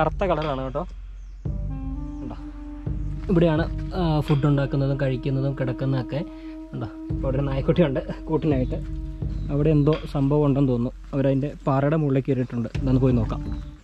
കറുത്ത കളറാണ് കേട്ടോ കണ്ടോ ഇവിടെയാണ് ഫുഡ് ഉണ്ടാക്കുന്നതും കഴിക്കുന്നതും കിടക്കുന്നതൊക്കെ ഉണ്ടോ ഇപ്പോൾ അവിടെ ഒരു നായ്ക്കുട്ടിയുണ്ട് കൂട്ടിനായിട്ട് അവിടെ എന്തോ സംഭവം ഉണ്ടെന്ന് തോന്നുന്നു അവരതിൻ്റെ പാറയുടെ മുകളിലേക്ക് കയറിയിട്ടുണ്ട് ഇതൊന്ന് പോയി നോക്കാം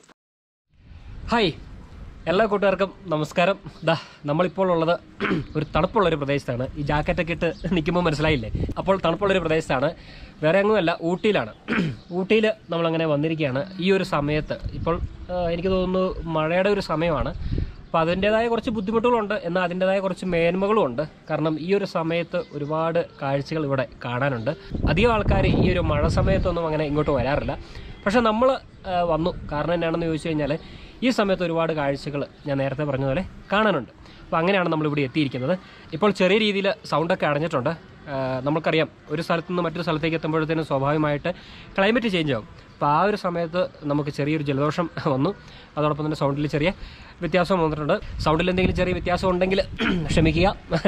ഹായ് എല്ലാ കൂട്ടുകാർക്കും നമസ്കാരം ദാ നമ്മളിപ്പോൾ ഉള്ളത് ഒരു തണുപ്പുള്ള ഒരു പ്രദേശത്താണ് ഈ ജാക്കറ്റൊക്കെ ഇട്ട് നിൽക്കുമ്പോൾ മനസ്സിലായില്ലേ അപ്പോൾ തണുപ്പുള്ള ഒരു പ്രദേശത്താണ് വേറെ എങ്ങുമല്ല ഊട്ടിയിലാണ് ഊട്ടിയിൽ നമ്മളങ്ങനെ വന്നിരിക്കുകയാണ് ഈ ഒരു സമയത്ത് ഇപ്പോൾ ആ, എനിക്ക് തോന്നുന്നു മഴയുടെ ഒരു സമയമാണ് അപ്പോൾ അതിൻ്റേതായ കുറച്ച് ബുദ്ധിമുട്ടുകളുണ്ട് എന്നാൽ അതിൻ്റേതായ കുറച്ച് മേന്മകളും ഉണ്ട് കാരണം ഈ ഒരു സമയത്ത് ഒരുപാട് കാഴ്ചകൾ ഇവിടെ കാണാനുണ്ട് അധികം ആൾക്കാർ ഈ ഒരു മഴ സമയത്തൊന്നും അങ്ങനെ ഇങ്ങോട്ട് വരാറില്ല പക്ഷെ നമ്മൾ വന്നു കാരണം എന്നാണെന്ന് ചോദിച്ചു കഴിഞ്ഞാൽ ഈ സമയത്ത് ഒരുപാട് കാഴ്ചകൾ ഞാൻ നേരത്തെ പറഞ്ഞ പോലെ കാണാനുണ്ട് അപ്പോൾ അങ്ങനെയാണ് നമ്മളിവിടെ എത്തിയിരിക്കുന്നത് ഇപ്പോൾ ചെറിയ രീതിയിൽ സൗണ്ടൊക്കെ അടഞ്ഞിട്ടുണ്ട് ആ, നമുക്കറിയാം ഒരു സ്ഥലത്ത് നിന്ന് മറ്റൊരു സ്ഥലത്തേക്ക് എത്തുമ്പോഴത്തേനും സ്വാഭാവികമായിട്ട് ക്ലൈമറ്റ് ചേഞ്ച് ആവും അപ്പോൾ ആ ഒരു സമയത്ത് നമുക്ക് ചെറിയൊരു ജലദോഷം വന്നു അതോടൊപ്പം തന്നെ സൗണ്ടിൽ ചെറിയ വ്യത്യാസം വന്നിട്ടുണ്ട് സൗണ്ടിൽ എന്തെങ്കിലും ചെറിയ വ്യത്യാസം ഉണ്ടെങ്കിൽ ക്ഷമിക്കുക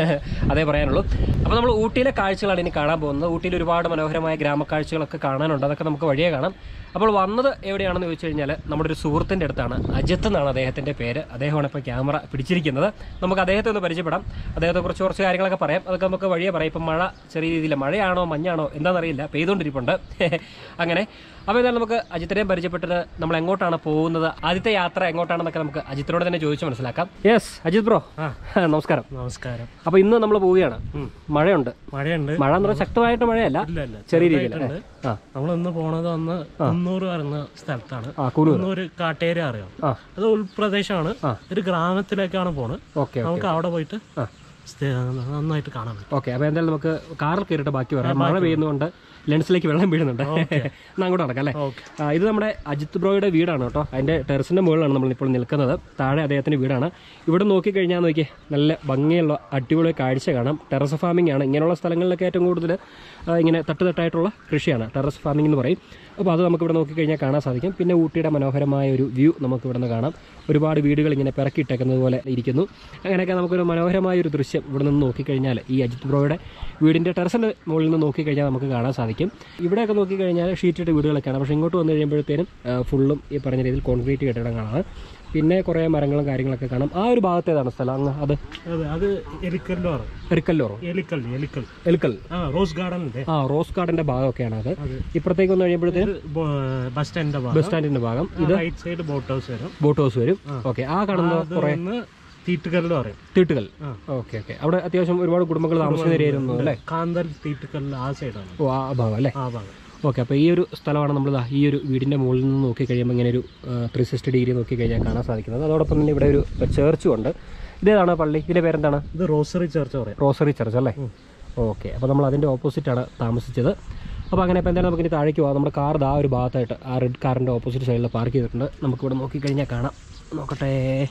അതേ പറയാനുള്ളൂ അപ്പോൾ നമ്മൾ ഊട്ടിയിലെ കാഴ്ചകളാണ് ഇനി കാണാൻ പോകുന്നത് ഊട്ടിയിൽ ഒരുപാട് മനോഹരമായ ഗ്രാമക്കാഴ്ചകളൊക്കെ കാണാനുണ്ട് അതൊക്കെ നമുക്ക് വഴിയെ കാണാം അപ്പോൾ വന്നത് എവിടെയാണെന്ന് ചോദിച്ചു കഴിഞ്ഞാൽ നമ്മുടെ ഒരു സുഹൃത്തിൻ്റെ അടുത്താണ് അജിത്ത് എന്നാണ് അദ്ദേഹത്തിൻ്റെ പേര് അദ്ദേഹമാണ് ഇപ്പോൾ ക്യാമറ പിടിച്ചിരിക്കുന്നത് നമുക്ക് അദ്ദേഹത്തെ ഒന്ന് പരിചയപ്പെടാം അദ്ദേഹത്തെ കുറിച്ച് കുറച്ച് കാര്യങ്ങളൊക്കെ പറയാം അതൊക്കെ നമുക്ക് വഴിയെ പറയാം ഇപ്പം മഴ ചെറിയ രീതിയിൽ മഴയാണോ മഞ്ഞാണോ എന്താണെന്നറിയില്ല പെയ്തുകൊണ്ടിരിപ്പുണ്ട് അങ്ങനെ അപ്പോൾ എന്തായാലും നമുക്ക് അജിത്തിനെയും പരിചയപ്പെട്ടിട്ട് നമ്മൾ എങ്ങോട്ടാണ് പോകുന്നത് ആദ്യത്തെ യാത്ര എങ്ങോട്ടാണെന്നൊക്കെ നമുക്ക് അജിത്തിനോട് തന്നെ ചോദിച്ച് മനസ്സിലാക്കാം യെസ് അജിത് ബ്രോ നമസ്കാരം നമസ്കാരം അപ്പോൾ ഇന്ന് നമ്മൾ പോവുകയാണ് മഴയുണ്ട് മഴയുണ്ട് മഴ എന്ന് പറഞ്ഞാൽ ശക്തമായിട്ട് മഴയല്ല ഇല്ല ഇല്ല ചെറിയ രീതിയിൽ ചെറുതായിട്ടുണ്ട്. ആ നമ്മൾ ഇന്ന് പോണത് അന്ന് കുന്നൂർ പറയുന്ന സ്ഥലത്താണ് ആ കൂലൂർ കുന്നൂർ കാട്ടേരി അറിയാം ആ അത് ഉൾപ്രദേശമാണ് ഒരു ഗ്രാമത്തിലേക്കാണ് പോണത് ഓക്കെ നമുക്ക് അവിടെ പോയിട്ട് ആ. സ്റ്റേ- നന്നായിട്ട് കാണാൻ പറ്റും ഓക്കെ അപ്പോൾ എന്തായാലും നമുക്ക് കാറിൽ കയറിയിട്ട് ബാക്കി പറയാം മഴ പെയ്യുന്നതുകൊണ്ട് ലെൻസിലേക്ക് വെള്ളം വീഴുന്നുണ്ട് എന്നാൽ അങ്ങോട്ട് നടക്കാം അല്ലേ ഓക്കെ ആ, ഇത് നമ്മുടെ അജിത് ബ്രോയുടെ വീടാണ് കേട്ടോ അതിൻ്റെ ടെറസിൻ്റെ മുകളിലാണ് നമ്മൾ ഇപ്പോൾ നിൽക്കുന്നത് താഴെ അദ്ദേഹത്തിൻ്റെ വീടാണ് ഇവിടെ നോക്കിക്കഴിഞ്ഞാൽ നോക്കിയേ നല്ല ഭംഗിയുള്ള അടിപൊളി കാഴ്ച കാണാം ടെറസ് ഫാമിംഗ് ആണ് ഇങ്ങനെയുള്ള സ്ഥലങ്ങളിലൊക്കെ ഏറ്റവും കൂടുതൽ ആ, ഇങ്ങനെ തട്ടുതട്ടായിട്ടുള്ള കൃഷിയാണ് ടെറസ് ഫാമിംഗ് എന്ന് പറയും അപ്പോൾ അത് നമുക്ക് ഇവിടെ നോക്കിക്കഴിഞ്ഞാൽ കാണാൻ സാധിക്കും പിന്നെ ഊട്ടിയുടെ മനോഹരമായ ഒരു വ്യൂ നമുക്ക് ഇവിടെ നിന്ന് കാണാം ഒരുപാട് വീടുകൾ ഇങ്ങനെ പിറക്കിയിട്ടേക്കുന്നത് പോലെ ഇരിക്കുന്നു അങ്ങനെയൊക്കെ നമുക്കൊരു മനോഹരമായ ഒരു ദൃശ്യം ഇവിടെ നിന്ന് നോക്കിക്കഴിഞ്ഞാൽ ഈ അജിത് ബ്രോയുടെ വീടിൻ്റെ ടെറസിൻ്റെ മുകളിൽ നിന്ന് നോക്കിക്കഴിഞ്ഞാൽ നമുക്ക് കാണാൻ സാധിക്കും ഇവിടെയൊക്കെ നോക്കിക്കഴിഞ്ഞാൽ ഷീറ്റിട്ട വീടുകളൊക്കെയാണ് പക്ഷേ ഇങ്ങോട്ട് വന്നു കഴിയുമ്പോഴത്തേനും ആ, ഫുള്ളും ഈ പറഞ്ഞ രീതിയിൽ കോൺക്രീറ്റ് കെട്ടിടങ്ങളാണ് പിന്നെ കുറേ മരങ്ങളും കാര്യങ്ങളൊക്കെ കാണാം ആ ഒരു ഭാഗത്തേതാണ് സ്ഥലം അങ്ങ് അത് അതെ അത് എലിക്കല്ലോ ആണ് എരിക്കല്ലോറോ എലിക്കൽ എലിക്കൽ എലിക്കൽ ആ റോസ് ഗാർഡൻ ഉണ്ട് ആ റോസ് ഗാർഡൻ്റെ ഭാഗമൊക്കെയാണ് അത് അതെ. ഇപ്പുറത്തേക്ക് വന്നു കഴിയുമ്പോഴത്തേനും ബസ് സ്റ്റാൻഡിന്റെ ബസ് ഭാഗം സ്റ്റാൻഡിൻ്റെ ഭാഗം റൈറ്റ് സൈഡ് ബോട്ട് ഹൗസ് വരും ബോട്ട് ഹൗസ് വരും ഓക്കെ ആ കാണുന്ന അത് കുറേ ഒന്ന് തീട്ടുകല്ലും പറയും തീട്ടുകൽ ആ. ഓക്കെ ഓക്കെ അവിടെ അത്യാവശ്യം ഒരുപാട് കുടുംബങ്ങൾ താമസിക്കുന്ന ഏരിയ ആയിരുന്നു അല്ലേ കാന്തൽ തീട്ടുകല്ല് ആ സൈഡാണ് ഓ ആ ഭാഗം അല്ലേ ആ ഭാഗം ഓക്കെ അപ്പോൾ ഈ ഒരു സ്ഥലമാണ് നമ്മൾ ദാ ഈ ഒരു വീടിൻ്റെ മുകളിൽ നിന്ന് നോക്കി കഴിയുമ്പോൾ ഇങ്ങനെ ഒരു ത്രീ സിക്സ്റ്റി ഡിഗ്രി നോക്കി കഴിഞ്ഞാൽ കാണാൻ സാധിക്കുന്നത് അതോടൊപ്പം തന്നെ ഇവിടെ ഒരു ചർച്ചും ഉണ്ട് ഇതേതാണ് പള്ളി ഇതിൻ്റെ പേരെന്താണ് ഇത് റോസറി ചർച്ച് പറയാം റോസറി ചർച്ച് അല്ലേ ഓക്കെ അപ്പോൾ നമ്മൾ അതിൻ്റെ ഓപ്പോസിറ്റാണ് താമസിച്ചത് അപ്പോൾ അങ്ങനെ ഇപ്പോൾ എന്തായാലും നമുക്ക് ഇനി താഴേക്ക് പോകാം നമ്മുടെ കാർ ദാ ഒരു ഭാഗത്തായിട്ട് ആ റെഡ് കാറിൻ്റെ ഓപ്പോസിറ്റ് സൈഡിൽ പാർക്ക് ചെയ്തിട്ടുണ്ട് നമുക്കിവിടെ നോക്കിക്കഴിഞ്ഞാൽ കാണാം നോക്കട്ടെ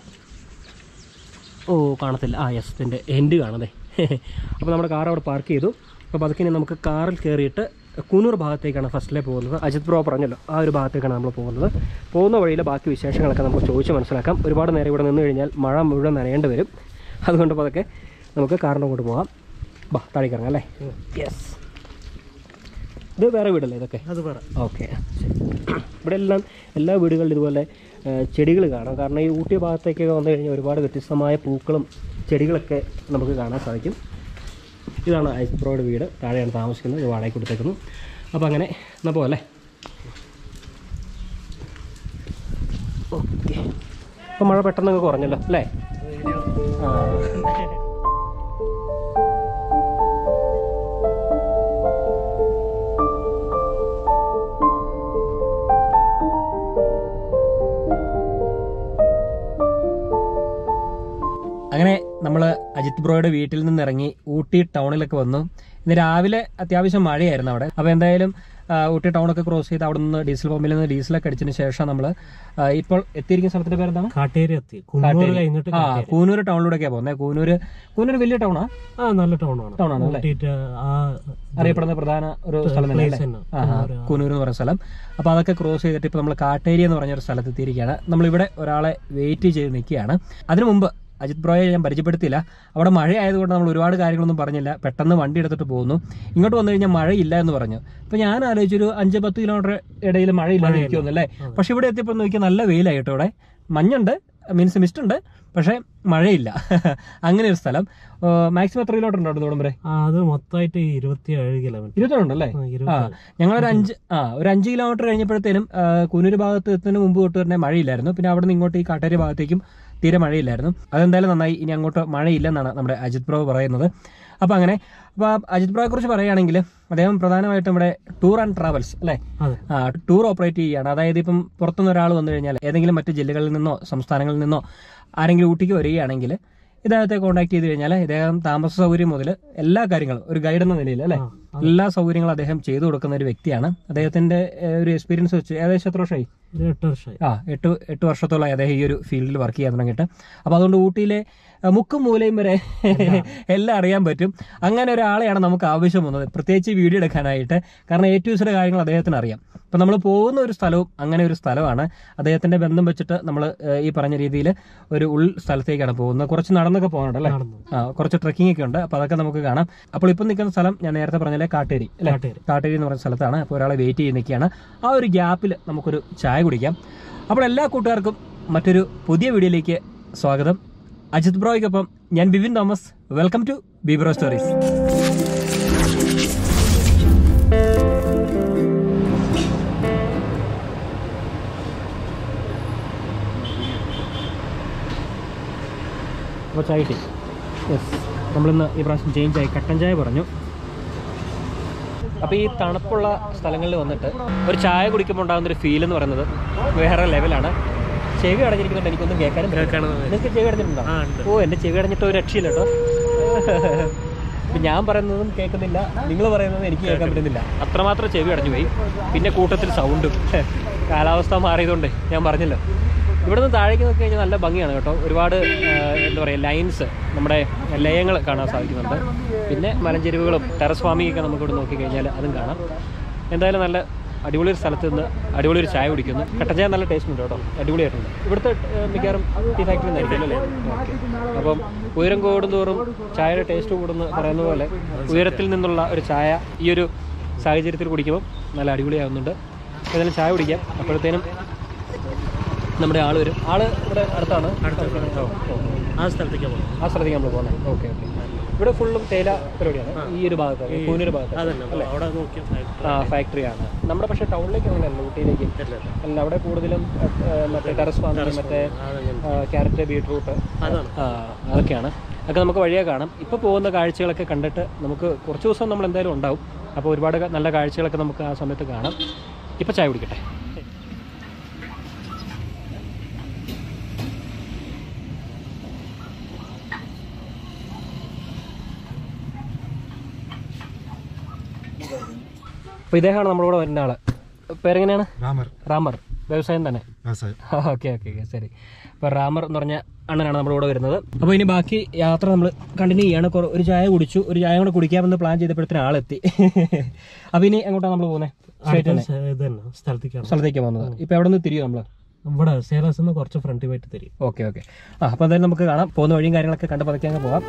ഓ കാണത്തില്ല ആ യെസ് ഇതിൻ്റെ എൻഡ് കാണതേ അപ്പോൾ നമ്മുടെ കാർ അവിടെ പാർക്ക് ചെയ്തു അപ്പോൾ അതൊക്കെ ഇനി നമുക്ക് കാറിൽ കയറിയിട്ട് കൂനൂർ ഭാഗത്തേക്കാണ് ഫസ്റ്റിലെ പോകുന്നത് അജിത് ബ്രോ പറഞ്ഞല്ലോ ആ ഒരു ഭാഗത്തേക്കാണ് നമ്മൾ പോകുന്നത് പോകുന്ന വഴിയിൽ ബാക്കി വിശേഷങ്ങളൊക്കെ നമുക്ക് ചോദിച്ച് മനസ്സിലാക്കാം ഒരുപാട് നേരം ഇവിടെ നിന്ന് കഴിഞ്ഞാൽ മഴ മുഴുവൻ നനയേണ്ടി വരും അതുകൊണ്ട് അപ്പോൾ അതൊക്കെ നമുക്ക് കാറിൻ്റെ അങ്ങോട്ട് പോകാം ബാ താഴേക്ക് ഇറങ്ങാം അല്ലേ യെസ് ഇത് വേറെ വീടല്ലേ ഇതൊക്കെ അത് പറ ഓക്കെ ഇവിടെ എല്ലാം എല്ലാ വീടുകളിലും ഇതുപോലെ ചെടികൾ കാണാം കാരണം ഈ ഊട്ടി ഭാഗത്തേക്കൊക്കെ വന്നു കഴിഞ്ഞാൽ ഒരുപാട് വ്യത്യസ്തമായ പൂക്കളും ചെടികളൊക്കെ നമുക്ക് കാണാൻ സാധിക്കും ഇതാണ് ഐസ് ബ്രോയുടെ വീട് താഴെയാണ് താമസിക്കുന്നത് ഇത് വാടകയ്ക്ക് കൊടുത്തേക്കുന്നു അപ്പോൾ അങ്ങനെ എന്നാൽ പോലെ ഓക്കെ അപ്പോൾ മഴ പെട്ടെന്ന് അങ്ങ് കുറഞ്ഞല്ലോ അല്ലേ ആ അങ്ങനെ നമ്മൾ അജിത് ബ്രോയുടെ വീട്ടിൽ നിന്ന് ഇറങ്ങി ഊട്ടി ടൗണിലൊക്കെ വന്നു ഇന്ന് രാവിലെ അത്യാവശ്യം മഴയായിരുന്നു അവിടെ അപ്പോൾ എന്തായാലും ആ, ഊട്ടി ടൗണൊക്കെ ക്രോസ് ചെയ്ത് അവിടെ നിന്ന് ഡീസൽ പമ്പിൽ നിന്ന് ഡീസലൊക്കെ അടിച്ചതിന് ശേഷം നമ്മൾ ഇപ്പോൾ എത്തിയിരിക്കുന്ന സ്ഥലത്തിന്റെ പേരെന്താണ് കാട്ടേരി എത്തി കുന്നൂർ കഴിഞ്ഞിട്ട് ആ കൂനൂർ ടൗണിലൂടെയൊക്കെയാണ് പോകുന്നത് കൂനൂര് കൂനൂർ വലിയ ടൗണാ ആ നല്ല ടൗണാണ് ടൗണാണ് അല്ലേ ഊട്ടിയിട്ട് ആ അറിയപ്പെടുന്ന പ്രധാന ഒരു സ്ഥലം തന്നെ അല്ലേ place തന്നെ. ആഹാ, കൂനൂർ എന്ന് പറയുന്ന സ്ഥലം അപ്പോൾ അതൊക്കെ ക്രോസ് ചെയ്തിട്ട് ഇപ്പോൾ നമ്മൾ കാട്ടേരി എന്ന് പറഞ്ഞൊരു സ്ഥലത്ത് എത്തിയിരിക്കുകയാണ് നമ്മളിവിടെ ഒരാളെ വെയിറ്റ് ചെയ്ത് നിൽക്കുകയാണ് അതിനു മുമ്പ് അജിത് ബ്രോയെ ഞാൻ പരിചയപ്പെടുത്തിയില്ല അവിടെ മഴ ആയതുകൊണ്ട് നമ്മൾ ഒരുപാട് കാര്യങ്ങളൊന്നും പറഞ്ഞില്ല പെട്ടെന്ന് വണ്ടി എടുത്തിട്ട് പോകുന്നു ഇങ്ങോട്ട് വന്നു കഴിഞ്ഞാൽ മഴയില്ല എന്ന് പറഞ്ഞു അപ്പോൾ ഞാൻ ആലോചിച്ചൊരു അഞ്ച് പത്ത് കിലോമീറ്റർ ഇടയിൽ മഴയില്ലാതെ ഇരിക്കുമെന്നല്ലേ പക്ഷെ ഇവിടെ എത്തിയപ്പോൾ നോക്കിയാൽ നല്ല വെയിലായിട്ടോ ഇവിടെ മഞ്ഞുണ്ട് മീൻസ് മിസ്റ്റ് ഉണ്ട് പക്ഷേ മഴയില്ല അങ്ങനെ ഒരു സ്ഥലം മാക്സിമം എത്ര കിലോമീറ്റർ ഉണ്ടോ ഇവിടം വരെ ആ, അത് മൊത്തമായിട്ട് ഇരുപത്തിയേഴ് കിലോമീറ്റർ ഇരുപത്തിരണ്ടല്ലേ ആ, ആ ഇരുപത്തി ഞങ്ങളൊരു അഞ്ച് ആ ഒരു അഞ്ച് കിലോമീറ്റർ കഴിഞ്ഞപ്പോഴത്തേനും ആ, കൂനൂര് ഭാഗത്ത് എത്തുന്നതിന് മുമ്പ് തൊട്ട് തന്നെ മഴയില്ലായിരുന്നു പിന്നെ അവിടെ നിന്ന് ഇങ്ങോട്ട് ഈ കാട്ടേരി ഭാഗത്തേക്കും തീരെ മഴയില്ലായിരുന്നു അതെന്തായാലും നന്നായി ഇനി അങ്ങോട്ട് മഴയില്ലെന്നാണ് നമ്മുടെ അജിത് പ്രഭു പറയുന്നത് അപ്പോൾ അങ്ങനെ അപ്പോൾ അജിത് പ്രഭുയെ കുറിച്ച് പറയുകയാണെങ്കിൽ അദ്ദേഹം പ്രധാനമായിട്ടും ഇവിടെ ടൂർ ആൻഡ് ട്രാവൽസ് അല്ലേ അതെ ആ ടൂർ ഓപ്പറേറ്റ് ചെയ്യുകയാണ് അതായത് ഇപ്പം പുറത്തുനിന്ന് ഒരാൾ വന്നു കഴിഞ്ഞാൽ ഏതെങ്കിലും മറ്റ് ജില്ലകളിൽ നിന്നോ സംസ്ഥാനങ്ങളിൽ നിന്നോ ആരെങ്കിലും ഊട്ടിക്ക് വരികയാണെങ്കിൽ ഇദ്ദേഹത്തെ കോൺടാക്ട് ചെയ്ത് കഴിഞ്ഞാൽ ഇദ്ദേഹം താമസ സൗകര്യം മുതൽ എല്ലാ കാര്യങ്ങളും ഒരു ഗൈഡ് എന്ന നിലയിൽ അല്ലേ ആ, എല്ലാ സൗകര്യങ്ങളും അദ്ദേഹം ചെയ്തു കൊടുക്കുന്ന ഒരു വ്യക്തിയാണ് അദ്ദേഹത്തിന്റെ ഏഹ്, ഒരു എക്സ്പീരിയൻസ് വെച്ച് ഏകദേശം എത്ര വർഷമായി ഇത് എട്ട് വർഷമായി ആ എട്ട് എട്ട് വർഷത്തോളമായി അദ്ദേഹം ഈ ഒരു ഫീൽഡിൽ വർക്ക് ചെയ്യാൻ തുടങ്ങിയിട്ട് അപ്പോൾ അതുകൊണ്ട് ഊട്ടിയിലെ അഹ്, മുക്കും മൂലയും വരെ എല്ലാം അറിയാൻ പറ്റും അങ്ങനെ ഒരാളെയാണ് നമുക്ക് ആവശ്യം വന്നത് പ്രത്യേകിച്ച് വീഡിയോ എടുക്കാനായിട്ട് കാരണം എ ടു സിയുടെ കാര്യങ്ങൾ അദ്ദേഹത്തിന് അറിയാം അപ്പം നമ്മൾ പോകുന്ന ഒരു സ്ഥലവും അങ്ങനെ ഒരു സ്ഥലമാണ് അദ്ദേഹത്തിന്റെ ബന്ധം വെച്ചിട്ട് നമ്മൾ ഈ പറഞ്ഞ രീതിയിൽ ഒരു ഉൾ സ്ഥലത്തേക്കാണ് പോകുന്നത് കുറച്ച് നടന്നൊക്കെ പോകണുണ്ട് അല്ലേ നടന്നു ആ കുറച്ച് ട്രക്കിംഗ് ഒക്കെ ഉണ്ട് അപ്പോൾ അതൊക്കെ നമുക്ക് കാണാം അപ്പോൾ ഇപ്പം നിൽക്കുന്ന സ്ഥലം ഞാൻ നേരത്തെ പറഞ്ഞാലേ കാട്ടേരി അല്ലേ കാട്ടേരി കാട്ടേരി എന്ന് പറയുന്ന സ്ഥലത്താണ് അപ്പോൾ ഒരാളെ വെയിറ്റ് ചെയ്ത് നിൽക്കുകയാണ് ആ ഒരു ഗ്യാപ്പിൽ നമുക്കൊരു ചായ കുടിക്കാം അപ്പോൾ എല്ലാ കൂട്ടുകാർക്കും മറ്റൊരു പുതിയ വീഡിയോയിലേക്ക് സ്വാഗതം അജിത് ബ്രോയ്ക്കൊപ്പം ഞാൻ Bipin Thomas welcome to Bbro stories അപ്പോൾ ചായ കിട്ടി യെസ് നമ്മളിന്ന് ഈ പ്രാവശ്യം ചേഞ്ച് ആയി കട്ടൻ ചായ പറഞ്ഞു അപ്പോൾ ഈ തണുപ്പുള്ള സ്ഥലങ്ങളിൽ വന്നിട്ട് ഒരു ചായ കുടിക്കുമ്പോൾ ഉണ്ടാകുന്ന ഒരു ഫീൽ എന്ന് പറയുന്നത് വേറെ ലെവലാണ് ചെവി അടഞ്ഞിരിക്കുന്നുണ്ട് എനിക്കൊന്നും കേൾക്കാനും പറ്റില്ല. കേൾക്കാനും നിങ്ങൾക്ക് ചെവി അടഞ്ഞിട്ടുണ്ടോ ആ ഉണ്ട് ഓ എൻ്റെ ചെവി അടഞ്ഞിട്ട് ഒരു രക്ഷയില്ല കേട്ടോ ഇപ്പം ഞാൻ പറയുന്നതും കേൾക്കുന്നില്ല നിങ്ങൾ പറയുന്നതും എനിക്ക് കേൾക്കാൻ പറ്റുന്നില്ല അത്രമാത്രം ചെവി അടഞ്ഞു പോയി പിന്നെ കൂട്ടത്തിൽ സൗണ്ടും കാലാവസ്ഥ മാറിയതുകൊണ്ട് ഞാൻ പറഞ്ഞല്ലോ ഇവിടെ നിന്ന് താഴേക്ക് നോക്കി കഴിഞ്ഞാൽ നല്ല ഭംഗിയാണ് കേട്ടോ ഒരുപാട് ആ, എന്താ പറയുക ലൈൻസ് നമ്മുടെ ലയങ്ങൾ കാണാൻ സാധിക്കുന്നുണ്ട് പിന്നെ മലഞ്ചെരുവുകളും ടെറസ് ഫാമിംഗ് ഒക്കെ നമുക്ക് ഇവിടെ നോക്കിക്കഴിഞ്ഞാൽ അതും കാണാം എന്തായാലും നല്ല അടിപൊളി ഒരു സ്ഥലത്ത് നിന്ന് അടിപൊളി ഒരു ചായ കുടിക്കുന്നു കട്ടൻ ചായ നല്ല ടേസ്റ്റ് ഉണ്ട് കേട്ടോ അടിപൊളിയായിട്ടുണ്ട് ഇവിടുത്തെ ഏഹ്, മിക്കവാറും ടീ ഫാക്ടറി നിന്നായിരിക്കും അല്ലേ ഓക്കെ അപ്പം ഉയരം കൂടുന്തോറും ചായയുടെ ടേസ്റ്റ് കൂടുന്ന പറയുന്ന പോലെ ഉയരത്തിൽ നിന്നുള്ള ഒരു ചായ ഈ ഒരു സാഹചര്യത്തിൽ കുടിക്കുമ്പോൾ നല്ല അടിപൊളിയാകുന്നുണ്ട് ഏതായാലും ചായ കുടിക്കാം അപ്പോഴത്തേനും നമ്മുടെ ആൾ വരും ആള് ഇവിടെ അടുത്താണ് ഓ, ഓ. ആ സ്ഥലത്തേക്ക് പോകണം ആ സ്ഥലത്തേക്ക് നമ്മൾ പോകുന്നത് ഓക്കെ ഓക്കെ ഇവിടെ ഫുള്ളും തേയില പരിപാടിയാണ് ഈ ഒരു ഭാഗത്ത് കൂനൊരു ഭാഗത്ത് അതന്നെ അവിടെ നോക്കിയ factory. ആ ഫാക്ടറിയാണ് നമ്മുടെ പക്ഷേ ടൗണിലേക്ക് അങ്ങനെയല്ല ഊട്ടിയിലേക്ക് അല്ല, അല്ല. അല്ല അവിടെ കൂടുതലും ഏഹ്, മറ്റേ ടെറസ് ഫാമിംഗ് മറ്റേ അതങ്ങനെ. ക്യാരറ്റ് ബീട്രൂട്ട് അതാണ് അതൊക്കെയാണ് അതൊക്കെ നമുക്ക് വഴിയെ കാണാം ഇപ്പോൾ പോകുന്ന കാഴ്ചകളൊക്കെ കണ്ടിട്ട് നമുക്ക് കുറച്ച് ദിവസം നമ്മൾ എന്തായാലും ഉണ്ടാവും അപ്പോൾ ഒരുപാട് ക- നല്ല കാഴ്ചകളൊക്കെ നമുക്ക് ആ സമയത്ത് കാണാം ഇപ്പോൾ ചായ കുടിക്കട്ടെ അപ്പോൾ ഇദ്ദേഹമാണ് നമ്മുടെ കൂടെ വരുന്ന ആള് പേരെങ്ങനെയാണ് രാമർ റാമർ വ്യവസായം തന്നെ വ്യവസായം ഓക്കെ ഓക്കെ ഓക്കെ ശരി അപ്പോൾ റാമർ എന്ന് പറഞ്ഞ അണ്ണനാണ് നമ്മുടെ കൂടെ വരുന്നത് അപ്പോൾ ഇനി ബാക്കി യാത്ര നമ്മൾ കണ്ടിന്യൂ ചെയ്യാണ് കുറ- ഒരു ചായ കുടിച്ചു ഒരു ചായ കൂടെ കുടിക്കാമെന്ന് പ്ലാൻ ചെയ്തപ്പോഴത്തേന് ആളെത്തി അപ്പോൾ ഇനി എങ്ങോട്ടാണ് നമ്മൾ പോകുന്നത് സ്ട്രേറ്റ് അടുത്ത തന്നെ സ്ഥ- ഇത് തന്നെ സ്ഥലത്തേക്കാണ് സ്ഥലത്തേക്ക് പോകുന്നത് ഇപ്പോൾ എവിടെ നിന്ന് തിരിയോ നമ്മൾ ഇവിടെ സേലസ് നിന്ന് കുറച്ച് ഫ്രണ്ട് പോയിട്ട് തരും ഓക്കെ ഓക്കെ ആ അപ്പോൾ എന്തായാലും നമുക്ക് കാണാം പോകുന്ന വഴിയും കാര്യങ്ങളൊക്കെ കണ്ട് പതുക്കെ അങ്ങ് പോവാം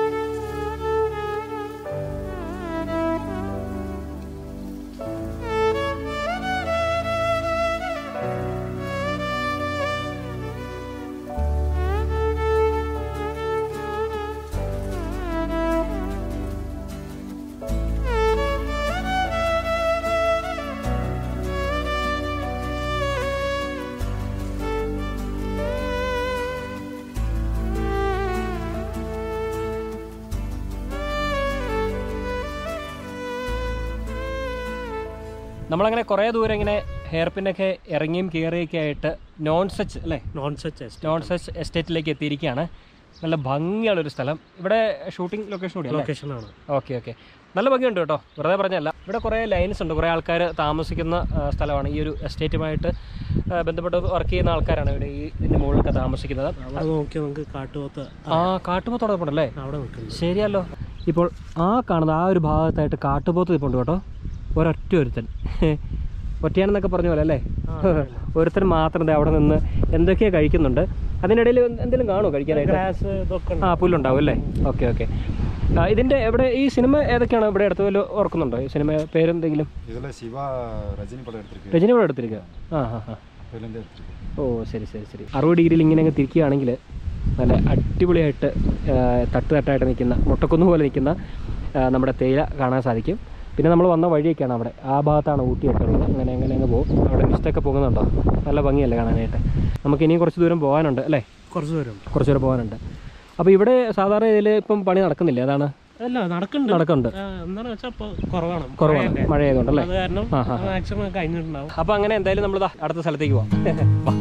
നമ്മളങ്ങനെ കുറേ ദൂരം ഇങ്ങനെ ഹെയർ പിന്നൊക്കെ ഇറങ്ങിയും കയറിയൊക്കെ ആയിട്ട് നോൺ സച്ച് അല്ലേ നോൺ സച്ച് നോൺ സച്ച് എസ്റ്റേറ്റിലേക്ക് എത്തിയിരിക്കുകയാണ് നല്ല ഭംഗിയുള്ളൊരു സ്ഥലം ഇവിടെ ഷൂട്ടിംഗ് ലൊക്കേഷൻ കൂടിയാണ് ലൊക്കേഷൻ ആണ് ഓക്കെ ഓക്കെ നല്ല ഭംഗിയുണ്ട് കേട്ടോ വെറുതെ പറഞ്ഞല്ല ഇവിടെ കുറേ ലൈൻസ് ഉണ്ട് കുറേ ആൾക്കാർ താമസിക്കുന്ന ആ, സ്ഥലമാണ് ഈ ഒരു എസ്റ്റേറ്റുമായിട്ട് ആ, ബന്ധപ്പെട്ട് വർക്ക് ചെയ്യുന്ന ആൾക്കാരാണ് ഇവിടെ ഈ ഇതിൻ്റെ മുകളിലൊക്കെ താമസിക്കുന്നത് അവിടെ നോക്കിയാൽ നമുക്ക് കാട്ടുപോത്ത് ആ കാട്ടുപോത്തോടൊപ്പം അല്ലേ അവിടെ നിൽക്കുന്നു ശരിയല്ലോ ഇപ്പോൾ ആ കാണുന്ന ആ ഒരു ഭാഗത്തായിട്ട് കാട്ടുപോത്ത് നിൽപ്പുണ്ട് കേട്ടോ ഒരൊറ്റ ഒരുത്തൻ ഒറ്റയാണെന്നൊക്കെ പറഞ്ഞ പോലെ അല്ലേ ഒരുത്തൻ മാത്രം ദേ അവിടെ നിന്ന് എന്തൊക്കെയോ കഴിക്കുന്നുണ്ട് അതിനിടയിൽ എന്തെങ്കിലും കാണുമോ കഴിക്കാനായിട്ട് ഗ്രാസ് ഇതൊക്കെ ഉണ്ട് ആ പുല്ലുണ്ടാവും അല്ലേ ഓക്കെ ഓക്കെ ഇതിൻ്റെ എവിടെ ഈ സിനിമ ഏതൊക്കെയാണ് ഇവിടെ അടുത്ത് വല്ല ഓർക്കുന്നുണ്ടോ ഈ സിനിമ പേരെന്തെങ്കിലും இதில் சிவா ரஜினி படம் எடுத்திருக்கு രജനി ഇവിടെ എടുത്തിരിക്കുക ആ ആ ആ அதுலேருந்து எடுத்திருக்கு ഓ ശരി ശരി ശരി അറുപത് ഡിഗ്രിയിൽ ഇങ്ങനെ അങ്ങ് തിരിക്കുകയാണെങ്കിൽ നല്ല അടിപൊളിയായിട്ട് ആ, തട്ട് തട്ടായിട്ട് നിൽക്കുന്ന മുട്ടക്കുന്ന് പോലെ നിൽക്കുന്ന ആ, നമ്മുടെ തേയില കാണാൻ സാധിക്കും പിന്നെ നമ്മൾ വന്ന വഴിയൊക്കെയാണ് അവിടെ ആ ഭാഗത്താണ് ഊട്ടിയൊക്കെ ഉള്ളത് അങ്ങനെ അങ്ങനെ അങ്ങ് പോകും അവിടെ മിസ്റ്റൊക്കെ പോകുന്നുണ്ടോ നല്ല ഭംഗിയല്ലേ കാണാനായിട്ട് നമുക്ക് ഇനിയും കുറച്ച് ദൂരം പോകാനുണ്ട് അല്ലേ കുറച്ച് ദൂരം കുറച്ച് ദൂരം പോകാനുണ്ട് അപ്പോൾ ഇവിടെ സാധാരണ ഇതിൽ ഇപ്പം പണി നടക്കുന്നില്ല അതാണ് അല്ല നടക്കുന്നുണ്ട് നടക്കുന്നുണ്ട് ആ, എന്താണെന്ന് വെച്ചാൽ ഇപ്പോൾ കുറവാണ് കുറവാണ് മഴയല്ലേ. മഴ ആയതുകൊണ്ടല്ലേ അത് കാരണം ആ, ആ, മാക്സിമം കഴിഞ്ഞിട്ടുണ്ടാവും അപ്പോൾ അങ്ങനെ എന്തായാലും നമ്മൾ അടുത്ത സ്ഥലത്തേക്ക് പോവാം വാ.